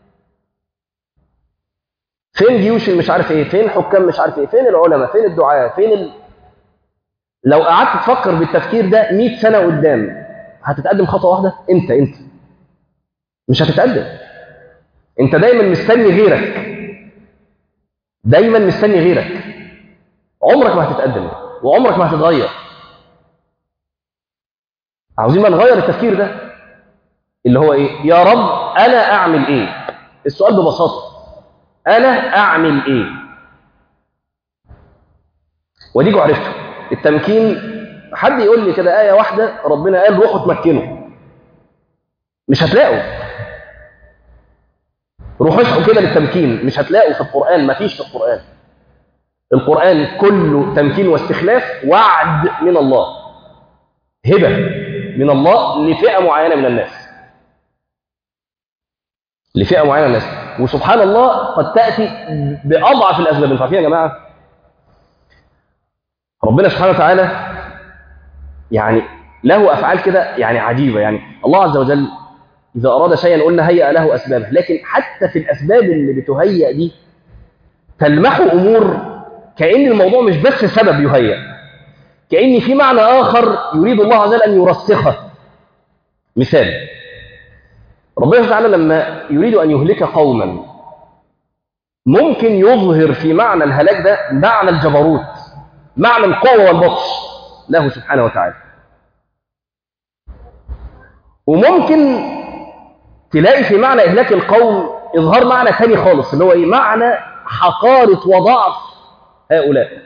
فين جيوش مش عارف ايه فين حكام مش عارف ايه فين العلماء فين الدعاة فين ال... لو قعدت تفكر بالتفكير ده 100 سنة قدام هتتقدم خطوة واحدة انت انت مش هتتقدم انت دايما مستني غيرك دايما مستني غيرك عمرك ما هتتقدم وعمرك ما هتتغير عاوزين بقى نغير التفكير ده اللي هو ايه يا رب انا اعمل ايه السؤال ببساطه انا اعمل ايه وديكوا عرفتوا التمكين حد يقول لي كده ايه واحده ربنا قال روحوا تمكنوا مش هتلاقوا روحوا اسعوا كده للتمكين مش هتلاقوا في القران مفيش في القران القران كله تمكين واستخلاف وعد من الله هبه من الله لفئة معينة من الناس لفئة معينة من الناس وسبحان الله قد تأتي بأضعف الأسباب انتوا عارفين يا جماعة ربنا سبحانه وتعالى يعني له أفعال كده يعني عجيبة يعني الله عز وجل إذا أراد شيئا قلنا هيأ له أسبابه لكن حتى في الأسباب اللي بتهيأ دي تلمح أمور كأن الموضوع مش بس سبب يهيأ كأن في معنى آخر يريد الله عز وجل أن يرسخه مثال ربنا تعالى لما يريد أن يهلك قوما ممكن يظهر في معنى الهلاك ده معنى الجبروت معنى القوة والبطش له سبحانه وتعالى وممكن تلاقي في معنى إهلاك القوم إظهار معنى تاني خالص اللي هو إيه معنى حقارة وضعف هؤلاء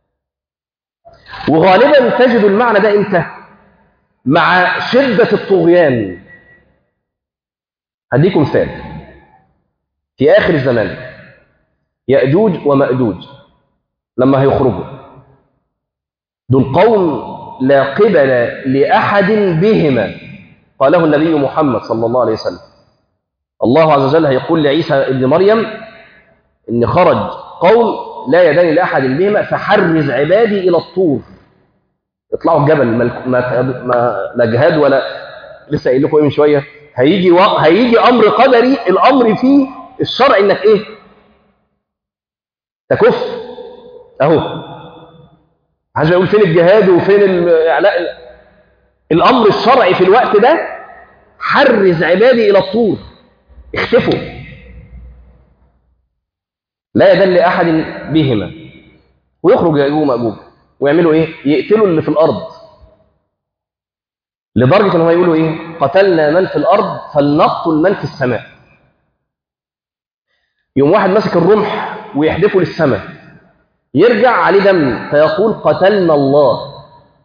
وغالبا تجد المعنى ده إمتى مع شدة الطغيان هديكم مثال في آخر الزمان يأجوج ومأجوج لما هيخرجوا دول قوم لا قبل لأحد بهما قاله النبي محمد صلى الله عليه وسلم الله عز وجل هيقول لعيسى ابن مريم إن خرج قوم لا يدان لأحد بهما فحرز عبادي إلى الطور اطلعوا الجبل ما ما لا جهاد ولا لسه قايل لكم ايه من شويه هيجي و... هيجي امر قدري الامر فيه الشرع انك ايه تكف اهو عايز اقول فين الجهاد وفين الاعلاء الامر الشرعي في الوقت ده حرز عبادي الى الطور اختفوا لا يدل لاحد بهما ويخرج ياجوج وماجوج ويعملوا ايه يقتلوا اللي في الارض لدرجه ان هم يقولوا ايه قتلنا من في الارض فلنقتل من في السماء يوم واحد ماسك الرمح ويحدفه للسماء يرجع عليه دم فيقول قتلنا الله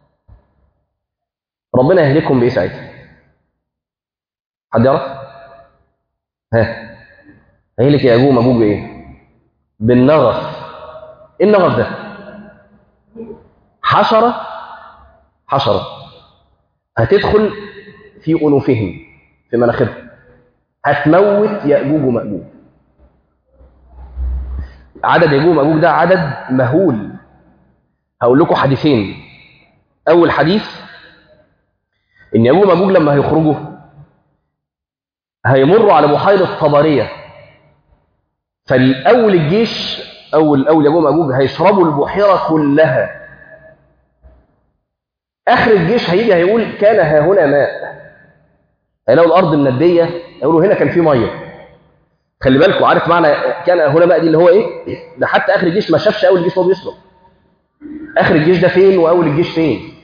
ربنا يهلكهم بايه ساعتها حد يعرف ها هيهلك ياجوج وماجوج بايه بالنغف ايه النغف ده حشرة حشرة هتدخل في أنوفهم في مناخرهم هتموت يأجوج ومأجوج عدد يأجوج ومأجوج ده عدد مهول هقول لكم حديثين أول حديث إن يأجوج ومأجوج لما هيخرجوا هيمروا على بحيرة طبرية فالأول الجيش أول أول يأجوج ومأجوج هيشربوا البحيرة كلها اخر الجيش هيجي هيقول كان ها هنا ماء هيلاقوا الارض منديه يقولوا هنا كان في ميه خلي بالكم عارف معنى كان هنا ماء دي اللي هو ايه ده حتى اخر الجيش ما شافش اول الجيش وهو بيشرب اخر الجيش ده فين واول الجيش فين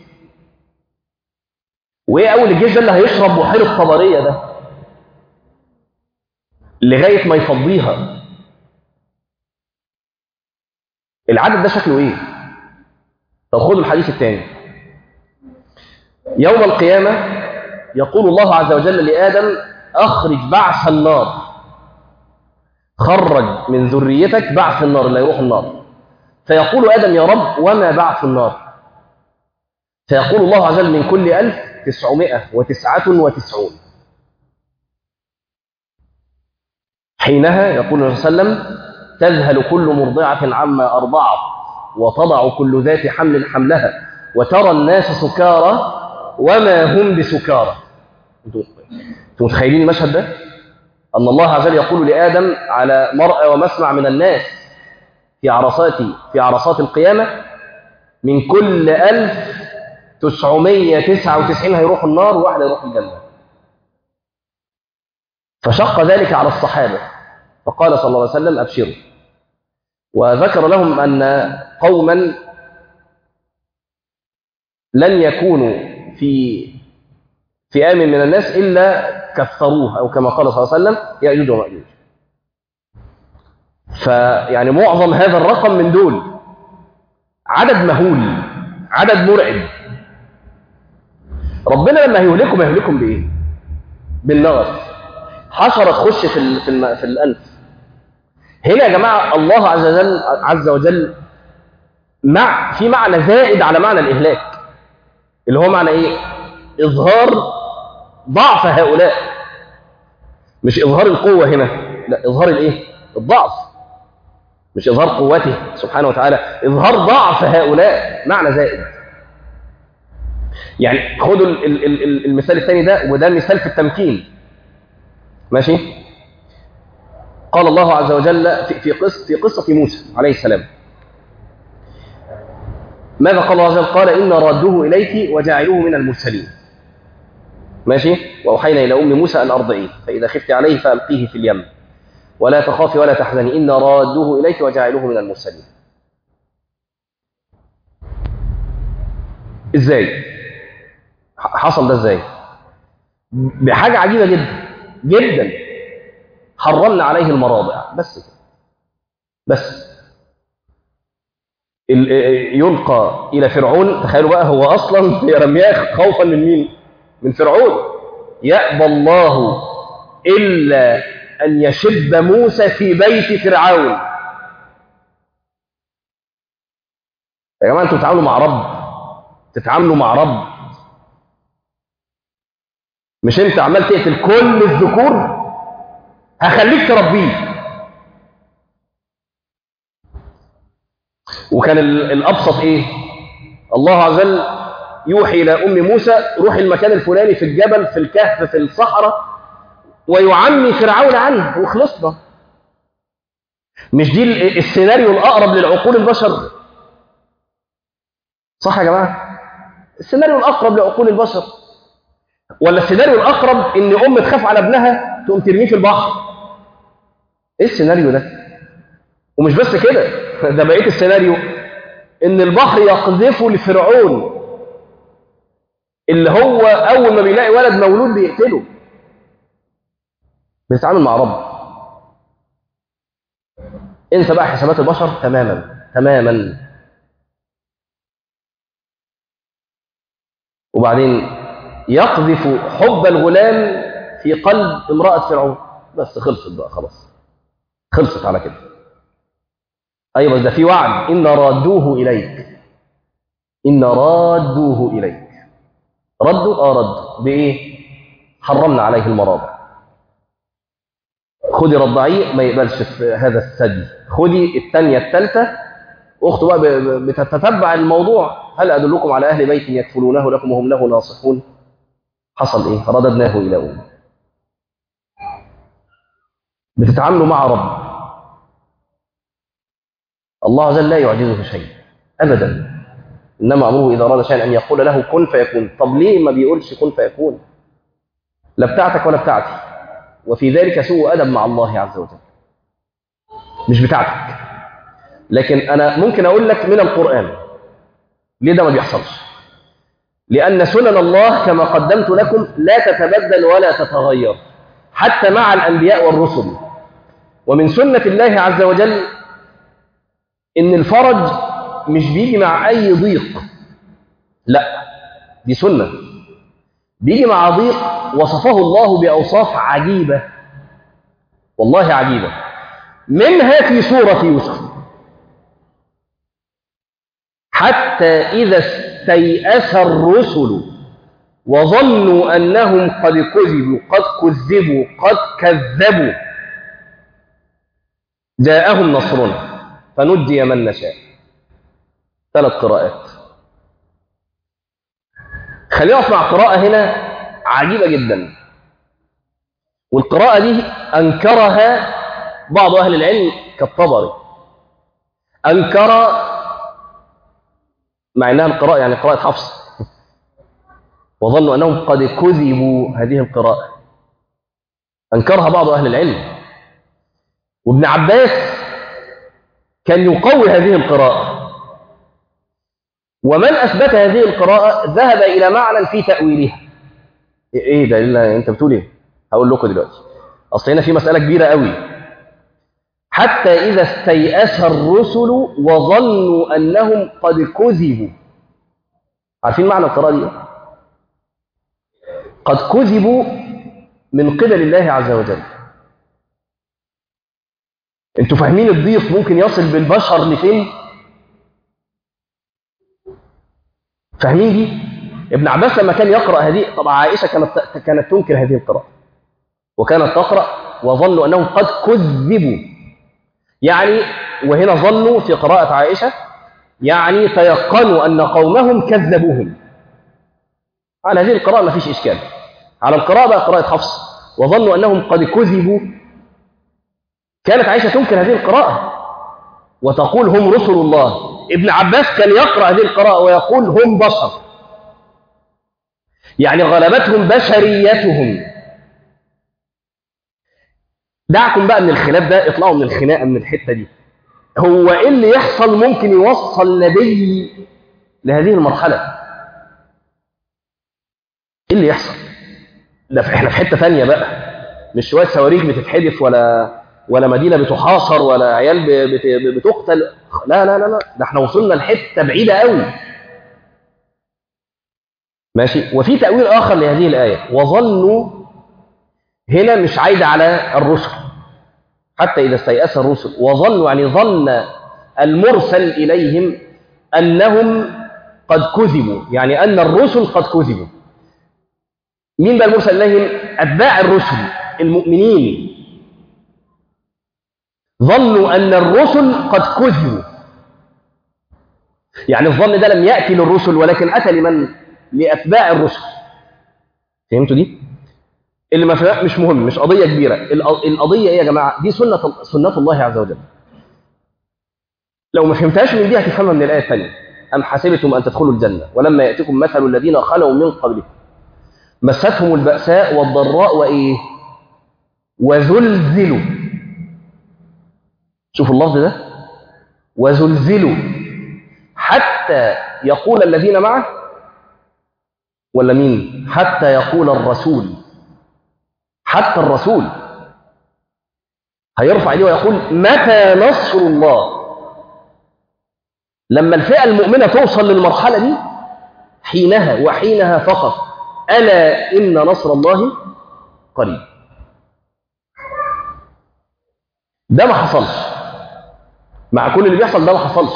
وايه اول الجيش ده اللي هيشرب بحيره طبريه ده لغايه ما يفضيها العدد ده شكله ايه طب خدوا الحديث الثاني يوم القيامة يقول الله عز وجل لآدم أخرج بعث النار خرج من ذريتك بعث النار اللي يروح النار فيقول آدم يا رب وما بعث النار فيقول الله عز وجل من كل ألف تسعمائة وتسعة وتسعون حينها يقول النبي صلى الله عليه وسلم تذهل كل مرضعة عما أرضعت وتضع كل ذات حمل حملها وترى الناس سكارى وما هم بسكارى انتوا متخيلين المشهد ده أن الله عز وجل يقول لآدم على مرأى ومسمع من الناس في عرصات في عرصات القيامة من كل ألف تسعمية تسعة وتسعين هيروح النار وواحد هيروح الجنة فشق ذلك على الصحابة فقال صلى الله عليه وسلم أبشروا وذكر لهم أن قوما لن يكونوا في فئام من الناس إلا كثروه أو كما قال صلى الله عليه وسلم يأجوج ومأجوج فيعني معظم هذا الرقم من دول عدد مهول عدد مرعب ربنا لما هيهلكم هيهلكم بإيه؟ بالنغص حشرة تخش في ال في, الم... في الأنف هنا يا جماعة الله عز وجل عز وجل مع في معنى زائد على معنى الإهلاك اللي هو معنى إيه؟ إظهار ضعف هؤلاء مش إظهار القوة هنا لا إظهار الإيه؟ الضعف مش إظهار قوته سبحانه وتعالى إظهار ضعف هؤلاء معنى زائد يعني خدوا المثال الثاني ده وده مثال في التمكين ماشي قال الله عز وجل في في قصة في قصة موسى عليه السلام ماذا قال الله عز وجل قال إن رادوه إليك وجاعلوه من المرسلين ماشي وأوحينا إلى أم موسى أن أرضعيه فإذا خفت عليه فألقيه في اليم ولا تخافي ولا تحزني إن رادوه إليك وجاعلوه من المرسلين إزاي حصل ده إزاي بحاجة عجيبة جدا جدا حرمنا عليه المراضع بس كده بس ال- يلقى إلى فرعون تخيلوا بقى هو أصلا في رمياه خوفا من مين؟ من فرعون يأبى الله إلا أن يشب موسى في بيت فرعون يا جماعة أنتوا بتتعاملوا مع رب تتعاملوا مع رب مش أنت عمال تقتل كل الذكور هخليك تربيه وكان ال- الأبسط إيه الله عز وجل يوحي إلى أم موسى روح المكان الفلاني في الجبل في الكهف في الصحراء ويعمي فرعون عنه وخلصنا مش دي ال- السيناريو الأقرب للعقول البشر صح يا جماعة السيناريو الأقرب لعقول البشر ولا السيناريو الأقرب إن أم تخاف على ابنها تقوم ترميه في البحر إيه السيناريو ده ومش بس كده ده بقية السيناريو إن البحر يقذفه لفرعون اللي هو أول ما بيلاقي ولد مولود بيقتله بيتعامل مع رب انسى بقى حسابات البشر تماما تماما وبعدين يقذف حب الغلام في قلب امرأة فرعون بس خلصت بقى خلاص خلصت على كده أيوة بس ده في وعد إن رادوه إليك إن رادوه إليك ردوا اه ردوا بإيه حرمنا عليه المراضع خدي رضعيه ما يقبلش في هذا الثدي خدي الثانية الثالثة أخته بقى ب- ب- بتتتبع الموضوع هل أدلكم على أهل بيت يكفلونه لكم وهم له ناصحون حصل إيه رددناه إلى أمه بتتعاملوا مع رب الله عز وجل لا يعجزه شيء أبدا إنما أمره إذا أراد شيئا أن يقول له كن فيكون طب ليه ما بيقولش كن فيكون لا بتاعتك ولا بتاعتي وفي ذلك سوء أدب مع الله عز وجل مش بتاعتك لكن أنا ممكن أقول لك من القرآن ليه ده ما بيحصلش لأن سنن الله كما قدمت لكم لا تتبدل ولا تتغير حتى مع الأنبياء والرسل ومن سنة الله عز وجل إن الفرج مش بيجي مع أي ضيق لا دي سنة بيجي مع ضيق وصفه الله بأوصاف عجيبة والله عجيبة منها في سورة يوسف حتى إذا استيأس الرسل وظنوا أنهم قد كذبوا قد كذبوا قد كذبوا جاءهم نصرنا فنجي من نشاء ثلاث قراءات خلينا نسمع قراءة هنا عجيبة جدا والقراءة دي أنكرها بعض أهل العلم كالطبري أنكر مع أنها القراءة يعني قراءة حفص وظنوا أنهم قد كذبوا هذه القراءة أنكرها بعض أهل العلم وابن عباس كان يقوي هذه القراءة ومن أثبت هذه القراءة ذهب إلى معنى في تأويلها إيه ده إلا أنت بتقول إيه هقول لكم دلوقتي أصل هنا في مسألة كبيرة قوي حتى إذا استيأس الرسل وظنوا أنهم قد كذبوا عارفين معنى القراءة دي إيه؟ قد كذبوا من قبل الله عز وجل انتوا فاهمين الضيق ممكن يصل بالبشر لفين فاهمين دي ابن عباس لما كان يقرأ هذه طبعا عائشة كانت كانت تنكر هذه القراءة وكانت تقرأ وظنوا أنهم قد كذبوا يعني وهنا ظنوا في قراءة عائشة يعني تيقنوا أن قومهم كذبوهم على هذه القراءة ما فيش إشكال على القراءة بقى قراءة حفص وظنوا أنهم قد كذبوا كانت عائشة تنكر هذه القراءة وتقول هم رسل الله ابن عباس كان يقرأ هذه القراءة ويقول هم بشر يعني غلبتهم بشريتهم دعكم بقى من الخلاف ده اطلعوا من الخناقة من الحتة دي هو ايه اللي يحصل ممكن يوصل نبي لهذه المرحلة ايه اللي يحصل ده في- احنا في حته ثانيه بقى مش شويه صواريخ بتتحدف ولا ولا مدينه بتحاصر ولا عيال ب- بت- بتقتل لا لا لا لا ده احنا وصلنا لحته بعيده قوي ماشي وفي تاويل اخر لهذه الايه وظنوا هنا مش عايده على الرسل حتى اذا استيأس الرسل وظنوا يعني ظن المرسل اليهم انهم قد كذبوا يعني ان الرسل قد كذبوا مين بقى المرسل اليهم اتباع الرسل المؤمنين ظنوا ان الرسل قد كذبوا يعني الظن ده لم ياتي للرسل ولكن اتى لمن لاتباع الرسل فهمتوا دي اللي ما فهم مش مهم مش قضيه كبيره الق- القضيه ايه يا جماعه دي سنه سنه الله عز وجل لو ما فهمتهاش من دي هتفهمها من الايه الثانيه ام حسبتم ان تدخلوا الجنه ولما ياتكم مثل الذين خلوا من قبلكم مستهم البأساء والضراء وإيه وزلزلوا شوفوا اللفظ ده وزلزلوا حتى يقول الذين معه ولا مين حتى يقول الرسول حتى الرسول هيرفع ايديه ويقول متى نصر الله لما الفئة المؤمنة توصل للمرحلة دي حينها وحينها فقط ألا إن نصر الله قريب ده ما حصلش مع كل اللي بيحصل ده ما حصلش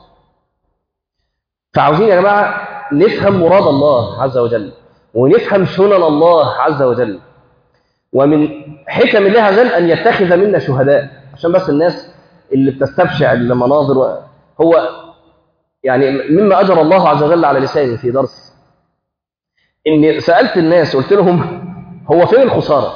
فعاوزين يا جماعة نفهم مراد الله عز وجل ونفهم سنن الله عز وجل ومن حكم الله عز وجل أن يتخذ منا شهداء عشان بس الناس اللي بتستبشع المناظر و... هو يعني مما أجر الله عز وجل على لساني في درس إني سألت الناس قلت لهم هو فين الخسارة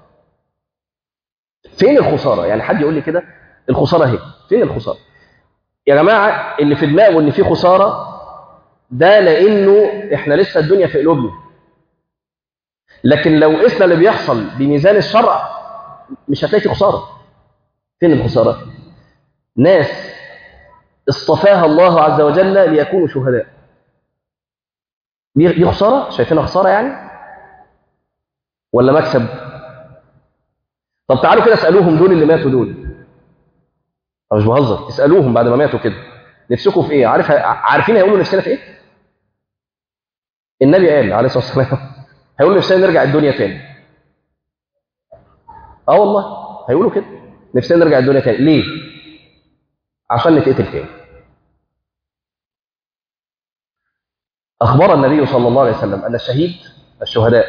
فين الخسارة يعني حد يقول لي كده الخسارة اهي فين الخسارة يا جماعة اللي في دماغه إن في خسارة ده لأنه إحنا لسه الدنيا في قلوبنا لكن لو قسنا اللي بيحصل بميزان الشرع مش هتلاقي في خسارة فين الخسارة ناس اصطفاها الله عز وجل ليكونوا شهداء دي دي خسارة شايفينها خسارة يعني ولا مكسب طب تعالوا كده اسألوهم دول اللي ماتوا دول أنا مش بهزر اسألوهم بعد ما ماتوا كده نفسكم في ايه عارف عارفين هيقولوا نفسنا في ايه النبي قال عليه الصلاة والسلام هيقولوا نفسنا نرجع الدنيا تاني اه والله هيقولوا كده نفسنا نرجع الدنيا تاني ليه عشان نتقتل تاني أخبر النبي صلى الله عليه وسلم أن الشهيد الشهداء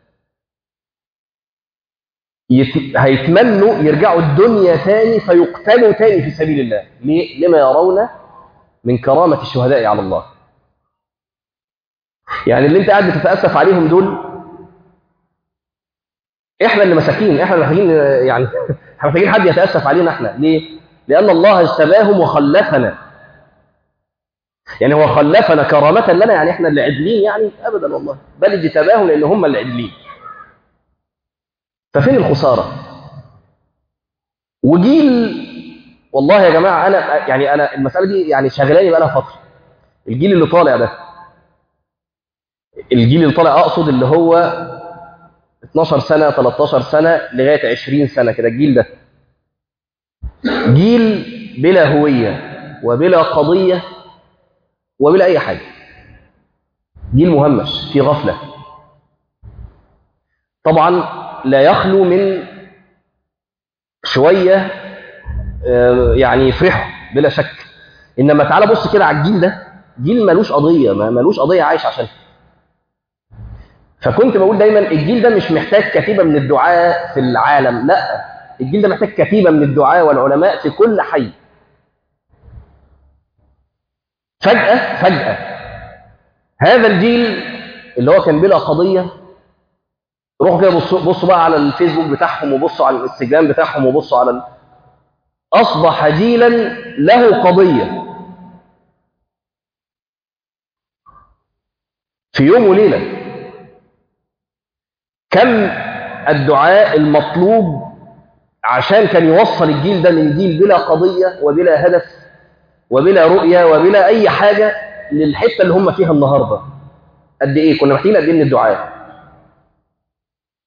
يت... هيتمنوا يرجعوا الدنيا تاني فيقتلوا تاني في سبيل الله ليه؟ لما يرون من كرامة الشهداء على الله يعني اللي انت قاعد بتتأسف عليهم دول احنا اللي مساكين احنا اللي محتاجين يعني احنا محتاجين حد يتأسف علينا احنا ليه؟ لأن الله اجتباهم وخلفنا يعني هو خلفنا كرامة لنا يعني احنا اللي عدلين يعني ابدا والله بل اجتباهم لان هم اللي عدلين ففين الخسارة وجيل والله يا جماعة انا يعني انا المسألة دي يعني شغلاني بقى لها فترة الجيل اللي طالع ده الجيل اللي طالع اقصد اللي هو 12 سنة 13 سنة لغاية 20 سنة كده الجيل ده جيل بلا هوية وبلا قضية وبلا أي حاجة جيل مهمش في غفلة طبعا لا يخلو من شوية يعني يفرحوا بلا شك إنما تعالى بص كده على الجيل ده جيل ملوش قضية ما ملوش قضية عايش عشان فكنت بقول دايما الجيل ده مش محتاج كتيبة من الدعاء في العالم لا الجيل ده محتاج كتيبة من الدعاء والعلماء في كل حي فجأة فجأة هذا الجيل اللي هو كان بلا قضية روحوا كده بصوا بصوا بقى على الفيسبوك بتاعهم وبصوا على الانستجرام بتاعهم وبصوا على ال... أصبح جيلا له قضية في يوم وليلة كم الدعاء المطلوب عشان كان يوصل الجيل ده من جيل بلا قضية وبلا هدف وبلا رؤية وبلا أي حاجة للحتة اللي هم فيها النهاردة قد إيه كنا محتاجين قد إيه من الدعاء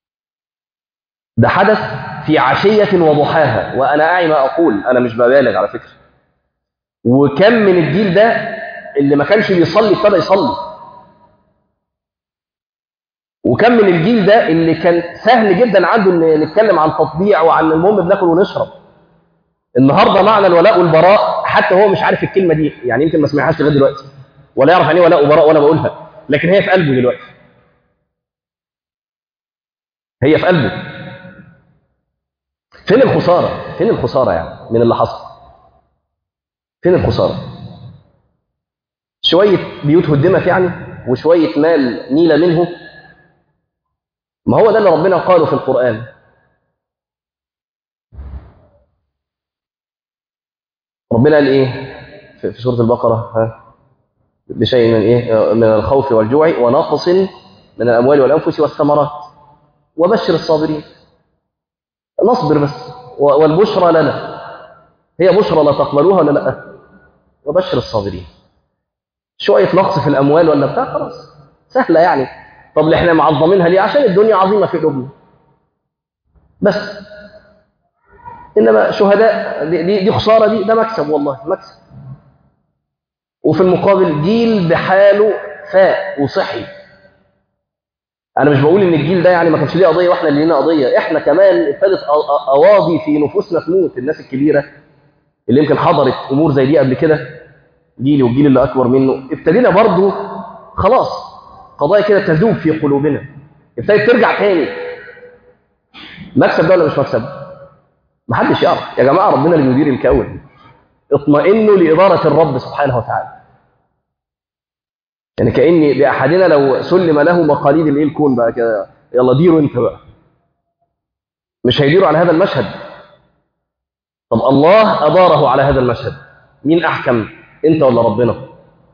ده حدث في عشية وضحاها وأنا أعي ما أقول أنا مش ببالغ على فكرة وكم من الجيل ده اللي ما كانش بيصلي ابتدى يصلي وكم من الجيل ده اللي كان سهل جدا عنده ان نتكلم عن تطبيع وعن المهم بناكل ونشرب النهارده معنى الولاء والبراء حتى هو مش عارف الكلمه دي يعني يمكن ما سمعهاش لغايه دلوقتي ولا يعرف يعني ايه ولاء وبراء وانا بقولها لكن هي في قلبه دلوقتي هي في قلبه فين الخساره فين الخساره يعني من اللي حصل فين الخساره شويه بيوت هدمت يعني وشويه مال نيل منه ما هو ده اللي ربنا قاله في القرآن ربنا قال ايه في في سورة البقرة ها بشيء من ايه من الخوف والجوع ونقص من الأموال والأنفس والثمرات وبشر الصابرين نصبر بس و- والبشرى لنا هي بشرى لا تقبلوها ولا لا وبشر الصابرين شوية نقص في الأموال ولا بتاع خلاص سهلة يعني طب اللي احنا معظمينها ليه عشان الدنيا عظيمة في قلوبنا بس إنما شهداء دي, دي, دي خسارة دي ده مكسب والله مكسب وفي المقابل جيل بحاله فاق وصحي أنا مش بقول إن الجيل ده يعني ما كانش ليه قضية وإحنا اللي لينا قضية إحنا كمان ابتدت أ- أ- أواضي في نفوسنا تموت الناس الكبيرة اللي يمكن حضرت أمور زي دي قبل كده جيلي والجيل اللي أكبر منه ابتدينا برضو خلاص قضايا كده تذوب في قلوبنا ابتدت ترجع تاني مكسب ده ولا مش مكسب محدش يعرف يا جماعة ربنا اللي بيدير الكون اطمئنوا لإدارة الرب سبحانه وتعالى يعني كأن بأحدنا لو سلم له مقاليد الايه الكون بقى كده يلا ديروا انت بقى مش هيديروا على هذا المشهد طب الله أداره على هذا المشهد مين أحكم انت ولا ربنا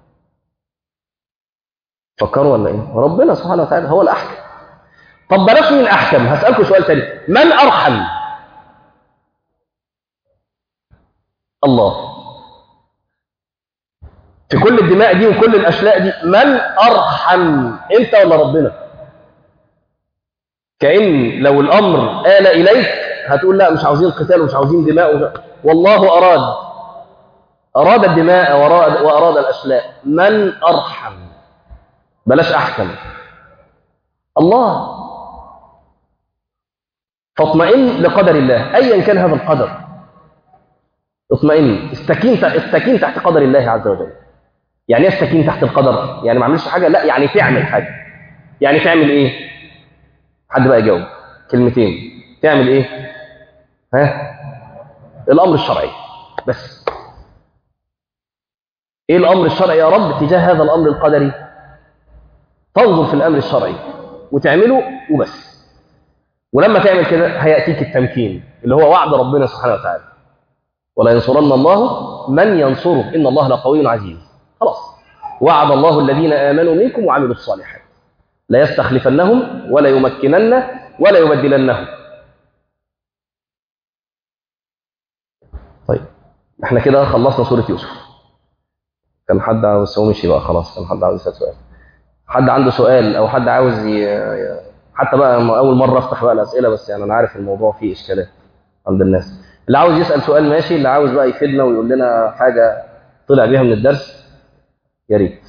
فكروا ولا ايه ربنا سبحانه وتعالى هو الأحكم طب بلاش مين أحكم هسألكم سؤال تاني من أرحم الله في كل الدماء دي وكل الأشلاء دي من أرحم أنت ولا ربنا كأن لو الأمر آل إليك هتقول لا مش عاوزين قتال ومش عاوزين دماء ومش... والله أراد أراد الدماء وأراد, وأراد الأشلاء من أرحم بلاش أحكم الله فاطمئن لقدر الله أيا كان هذا القدر اطمئن استكين استكين تحت قدر الله عز وجل يعني ايه استكين تحت القدر يعني ما عملش حاجه لا يعني تعمل حاجه يعني تعمل ايه حد بقى يجاوب كلمتين تعمل ايه ها الامر الشرعي بس ايه الامر الشرعي يا رب تجاه هذا الامر القدري تنظر في الامر الشرعي وتعمله وبس ولما تعمل كده هياتيك التمكين اللي هو وعد ربنا سبحانه وتعالى ولا ينصرن الله من ينصره إن الله لقوي عزيز خلاص وعد الله الذين آمنوا منكم وعملوا الصالحات لا يستخلفنهم ولا يمكنن ولا يبدلنهم طيب احنا كده خلصنا سورة يوسف كان حد عاوز هو مشي بقى خلاص كان حد عاوز يسأل سؤال حد عنده سؤال او حد عاوز ي... حتى بقى اول مره افتح بقى الاسئله بس يعني انا عارف الموضوع فيه اشكالات عند الناس اللي عاوز يسأل سؤال ماشي اللي عاوز بقى يفيدنا ويقول لنا حاجة طلع بيها من الدرس يا ريت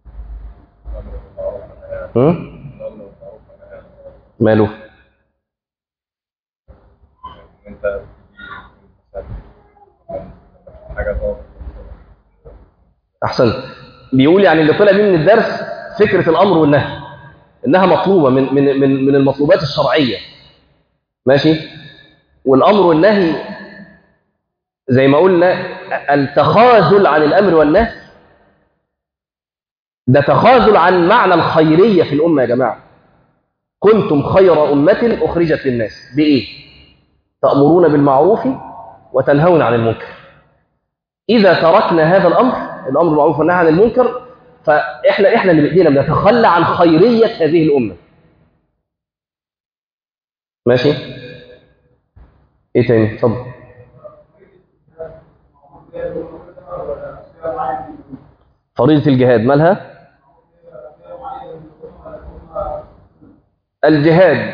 هم؟ ماله انت حاجه ظاهره أحسن بيقول يعني اللي طلع بيه من الدرس فكرة الأمر والنهي إنها مطلوبة من من من من المطلوبات الشرعية ماشي والأمر والنهي زي ما قلنا التخاذل عن الأمر والنهي ده تخاذل عن معنى الخيرية في الأمة يا جماعة كنتم خير أمة أخرجت للناس بإيه؟ تأمرون بالمعروف وتنهون عن المنكر إذا تركنا هذا الأمر الأمر بالمعروف والنهي عن المنكر فإحنا إحنا اللي بإيدينا بنتخلى عن خيرية هذه الأمة ماشي؟ إيه تاني؟ اتفضل فريضة الجهاد مالها؟ الجهاد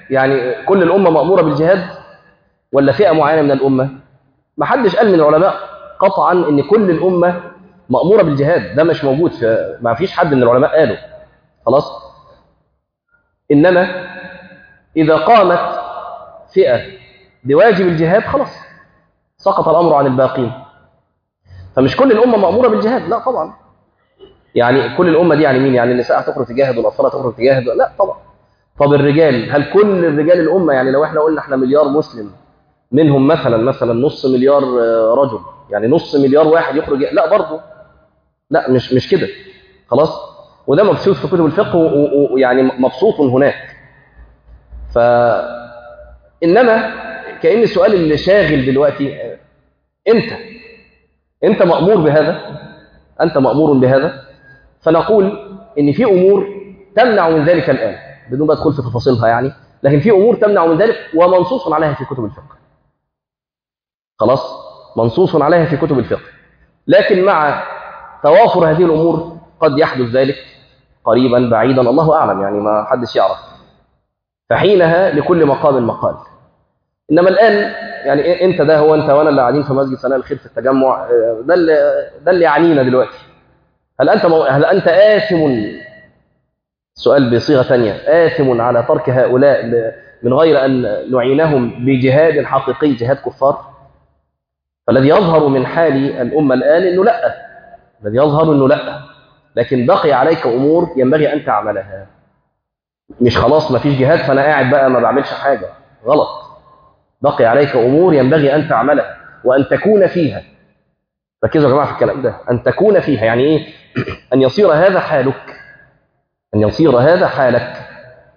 يعني كل الامه ماموره بالجهاد ولا فئه معينه من الامه ما حدش قال من العلماء قطعا ان كل الامه ماموره بالجهاد ده مش موجود في ما فيش حد من العلماء قاله خلاص انما اذا قامت فئه بواجب الجهاد خلاص سقط الامر عن الباقين فمش كل الامه ماموره بالجهاد لا طبعا يعني كل الامه دي يعني مين يعني النساء هتخرج تجاهد والاطفال هتخرج تجاهد لا طبعا طب الرجال هل كل الرجال الامه يعني لو احنا قلنا احنا مليار مسلم منهم مثلا مثلا نص مليار آه، رجل يعني نص مليار واحد يخرج لا برضه لا مش مش كده خلاص وده مبسوط في كتب الفقه و- و- ويعني مبسوط هناك ف انما كان السؤال اللي شاغل دلوقتي آه، انت انت مامور بهذا انت مامور بهذا فنقول ان في امور تمنع من ذلك الان بدون ما ادخل في تفاصيلها يعني لكن في امور تمنع من ذلك ومنصوص عليها في كتب الفقه خلاص منصوص عليها في كتب الفقه لكن مع توافر هذه الامور قد يحدث ذلك قريبا بعيدا الله اعلم يعني ما حدش يعرف فحينها لكل مقام مقال انما الان يعني انت ده هو انت وانا اللي قاعدين في مسجد سناء الخير في التجمع آه، ده اللي ده اللي يعنينا دلوقتي هل انت مو... هل انت آثم سؤال بصيغه ثانيه آثم على ترك هؤلاء ل- من غير ان نعينهم بجهاد حقيقي جهاد كفار فالذي يظهر من حال الامه الان انه لا الذي يظهر انه لا لكن بقي عليك امور ينبغي ان تعملها مش خلاص ما فيش جهاد فانا قاعد بقى ما بعملش حاجه غلط بقي عليك امور ينبغي ان تعملها وان تكون فيها ركزوا يا جماعه في الكلام ده ان تكون فيها يعني ايه ان يصير هذا حالك ان يصير هذا حالك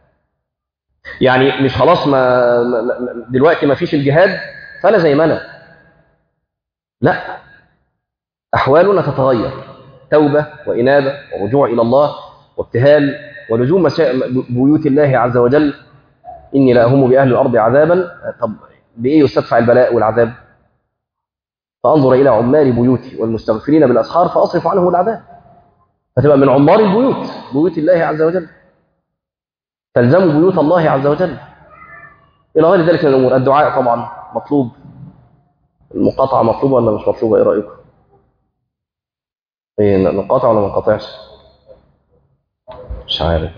يعني مش خلاص ما ما- ما- دلوقتي ما فيش الجهاد فانا زي ما انا لا احوالنا تتغير توبه وانابه ورجوع الى الله وابتهال ولزوم مسا- بيوت الله عز وجل اني لاهم باهل الارض عذابا طب بايه يستدفع البلاء والعذاب فانظر الى عمال بيوتي والمستغفرين بالاسحار فاصرف عنهم العذاب فتبقى من عمار البيوت بيوت الله عز وجل تلزم بيوت الله عز وجل الى غير ذلك من الامور الدعاء طبعا مطلوب المقاطعه مطلوبه ولا مش مطلوبه ايه رايكم ايه نقاطع ولا ما نقاطعش مش عارف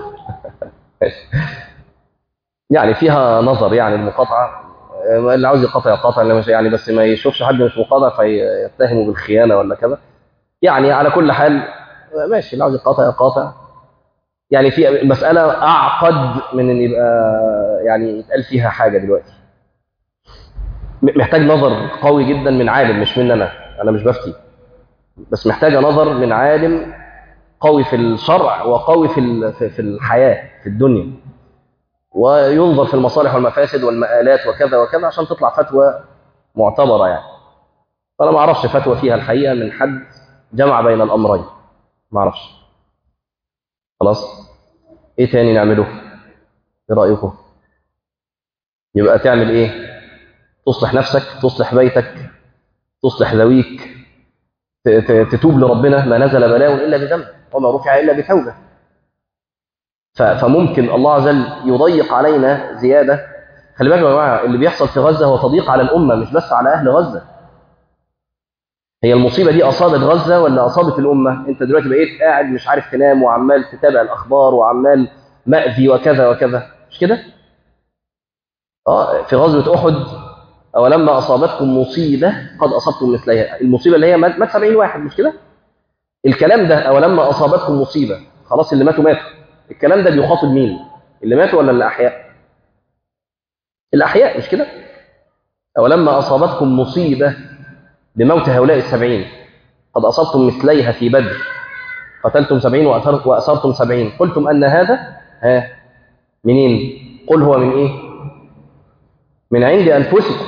يعني فيها نظر يعني المقاطعه اللي عاوز يقاطع يقاطع اللي مش يعني بس ما يشوفش حد مش مقاطع فيتهمه بالخيانه ولا كذا يعني على كل حال ماشي اللي عاوز يقاطع يقاطع يعني في المساله اعقد من ان يبقى يعني يتقال فيها حاجه دلوقتي م- محتاج نظر قوي جدا من عالم مش من انا انا مش بفتي بس محتاجه نظر من عالم قوي في الشرع وقوي في ال- في في الحياه في الدنيا وينظر في المصالح والمفاسد والمآلات وكذا وكذا عشان تطلع فتوى معتبره يعني فانا ما اعرفش فتوى فيها الحقيقه من حد جمع بين الامرين ما اعرفش خلاص ايه تاني نعمله ايه رايكم يبقى تعمل ايه تصلح نفسك تصلح بيتك تصلح ذويك ت- ت- تتوب لربنا ما نزل بلاء الا بذنب وما رفع الا بتوبه ف- فممكن الله عز وجل يضيق علينا زياده خلي بالكم يا جماعه اللي بيحصل في غزه هو تضييق على الامه مش بس على اهل غزه هي المصيبه دي اصابت غزه ولا اصابت الامه انت دلوقتي بقيت قاعد مش عارف تنام وعمال تتابع الاخبار وعمال مأذي وكذا وكذا مش كده اه في غزوه احد اولما اصابتكم مصيبه قد اصبتم مثلها المصيبه اللي هي مات مات 70 واحد مش كده الكلام ده اولما اصابتكم مصيبه خلاص اللي ماتوا ماتوا الكلام ده بيخاطب مين اللي ماتوا ولا اللي احياء الاحياء مش كده اولما اصابتكم مصيبه بموت هؤلاء السبعين قد أصبتم مثليها في بدر قتلتم سبعين وأثر- وأسرتم سبعين قلتم أن هذا ها منين قل هو من إيه من عند أنفسكم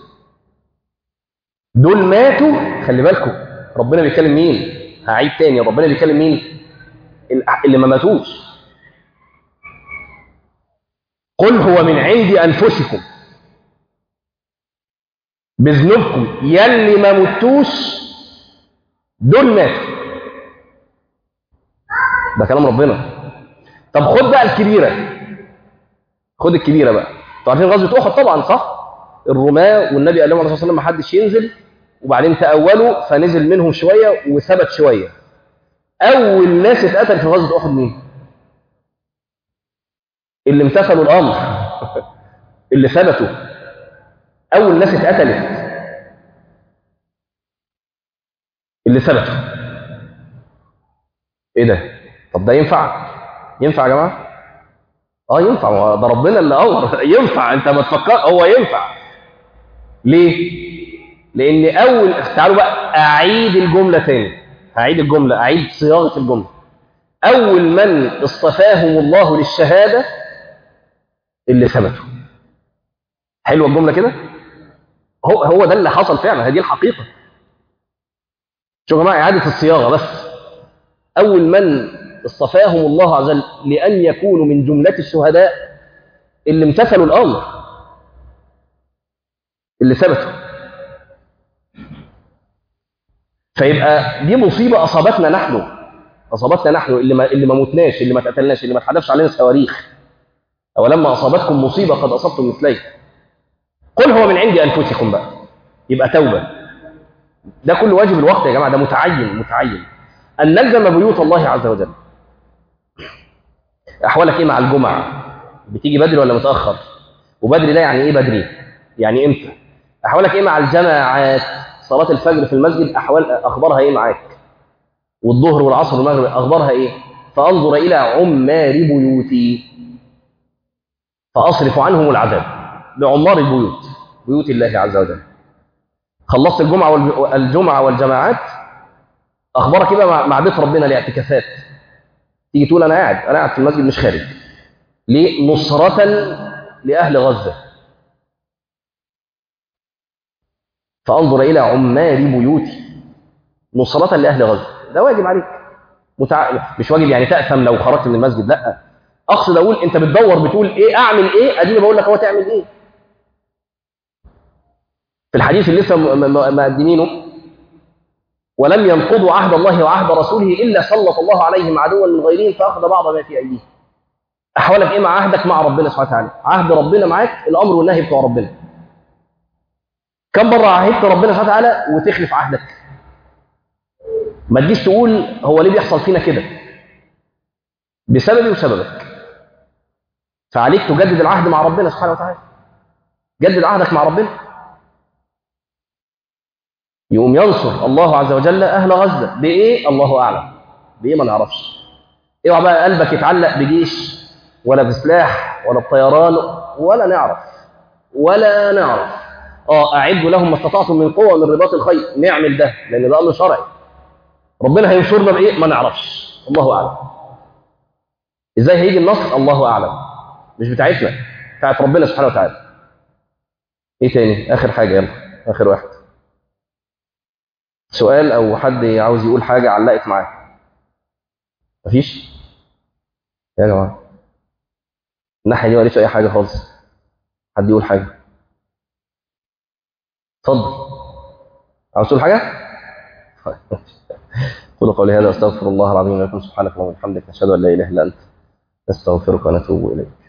دول ماتوا خلي بالكم ربنا بيكلم مين هعيد تاني ربنا بيكلم مين الأح- اللي ما ماتوش قل هو من عند أنفسكم بذنوبكم يلي ما متوش دول ماتوا ده كلام ربنا طب خد بقى الكبيره خد الكبيره بقى انتوا عارفين غزوه احد طبعا صح الرماة والنبي قال لهم عليه الصلاه والسلام ما حدش ينزل وبعدين تاولوا فنزل منهم شويه وثبت شويه اول ناس اتقتل في غزوه احد مين اللي امتثلوا الامر اللي ثبتوا اول ناس اتقتلت اللي ثبتوا ايه ده طب ده ينفع ينفع يا جماعه اه ينفع ما ده ربنا اللي امر ينفع انت ما تفكر هو ينفع ليه لان اول تعالوا بقى اعيد الجمله تاني هعيد الجمله اعيد صياغه الجمله اول من اصطفاهم الله للشهاده اللي ثبتوا حلوه الجمله كده هو هو ده اللي حصل فعلا هذه الحقيقه شوفوا يا جماعه اعاده الصياغه بس اول من اصطفاهم الله عز وجل لان يكونوا من جمله الشهداء اللي امتثلوا الامر اللي ثبتوا فيبقى دي مصيبه اصابتنا نحن اصابتنا نحن اللي ما اللي ما متناش اللي ما اتقتلناش اللي ما اتحدفش علينا صواريخ أولما أصابتكم مصيبة قد أصبتم مثليها قل هو من عند أنفسكم بقى يبقى توبة ده كل واجب الوقت يا جماعة ده متعين متعين أن نلزم بيوت الله عز وجل أحوالك إيه مع الجمعة بتيجي بدري ولا متأخر وبدري ده يعني إيه بدري يعني إمتى أحوالك إيه مع الجماعات صلاة الفجر في المسجد أحوال أخبارها إيه معاك والظهر والعصر والمغرب أخبارها إيه فأنظر إلى عمار بيوتي فأصرف عنهم العذاب بعمار البيوت بيوت الله عز وجل خلصت الجمعة والجمعة والجماعات أخبارك إيه مع بيت ربنا الاعتكافات تيجي تقول أنا قاعد أنا قاعد في المسجد مش خارج ليه نصرة لأهل غزة فأنظر إلى عمار بيوتي نصرة لأهل غزة ده واجب عليك متع... مش واجب يعني تأثم لو خرجت من المسجد لا اقصد اقول انت بتدور بتقول ايه اعمل ايه اديني بقول لك هو تعمل ايه في الحديث اللي لسه مقدمينه ولم ينقضوا عهد الله وعهد رسوله الا سلط الله عليهم عدوا من غيرهم فاخذ بعض ما في ايديهم احوالك ايه مع عهدك مع ربنا سبحانه وتعالى عهد ربنا معاك الامر والنهي بتوع ربنا كم مره عهدت ربنا سبحانه وتعالى وتخلف عهدك ما تجيش تقول هو ليه بيحصل فينا كده بسببي وسببك فعليك تجدد العهد مع ربنا سبحانه وتعالى جدد عهدك مع ربنا يقوم ينصر الله عز وجل أهل غزة بإيه؟ الله أعلم بإيه ما نعرفش اوعى بقى قلبك يتعلق بجيش ولا بسلاح ولا بطيران ولا نعرف ولا نعرف اه اعدوا لهم ما استطعتم من قوه من رباط الخيل نعمل ده لان ده امر شرعي ربنا هينصرنا بايه ما نعرفش الله اعلم ازاي هيجي النصر الله اعلم مش بتاعتنا بتاعت ربنا سبحانه وتعالى ايه تاني اخر حاجه يلا اخر واحد سؤال او حد عاوز يقول حاجه علقت معاه مفيش يا جماعه الناحيه دي ماليش اي حاجه خالص حد يقول حاجه اتفضل عاوز تقول حاجه قولوا قولي هذا استغفر الله العظيم لكم سبحانك اللهم وبحمدك نشهد ان لا اله الا انت نستغفرك ونتوب اليك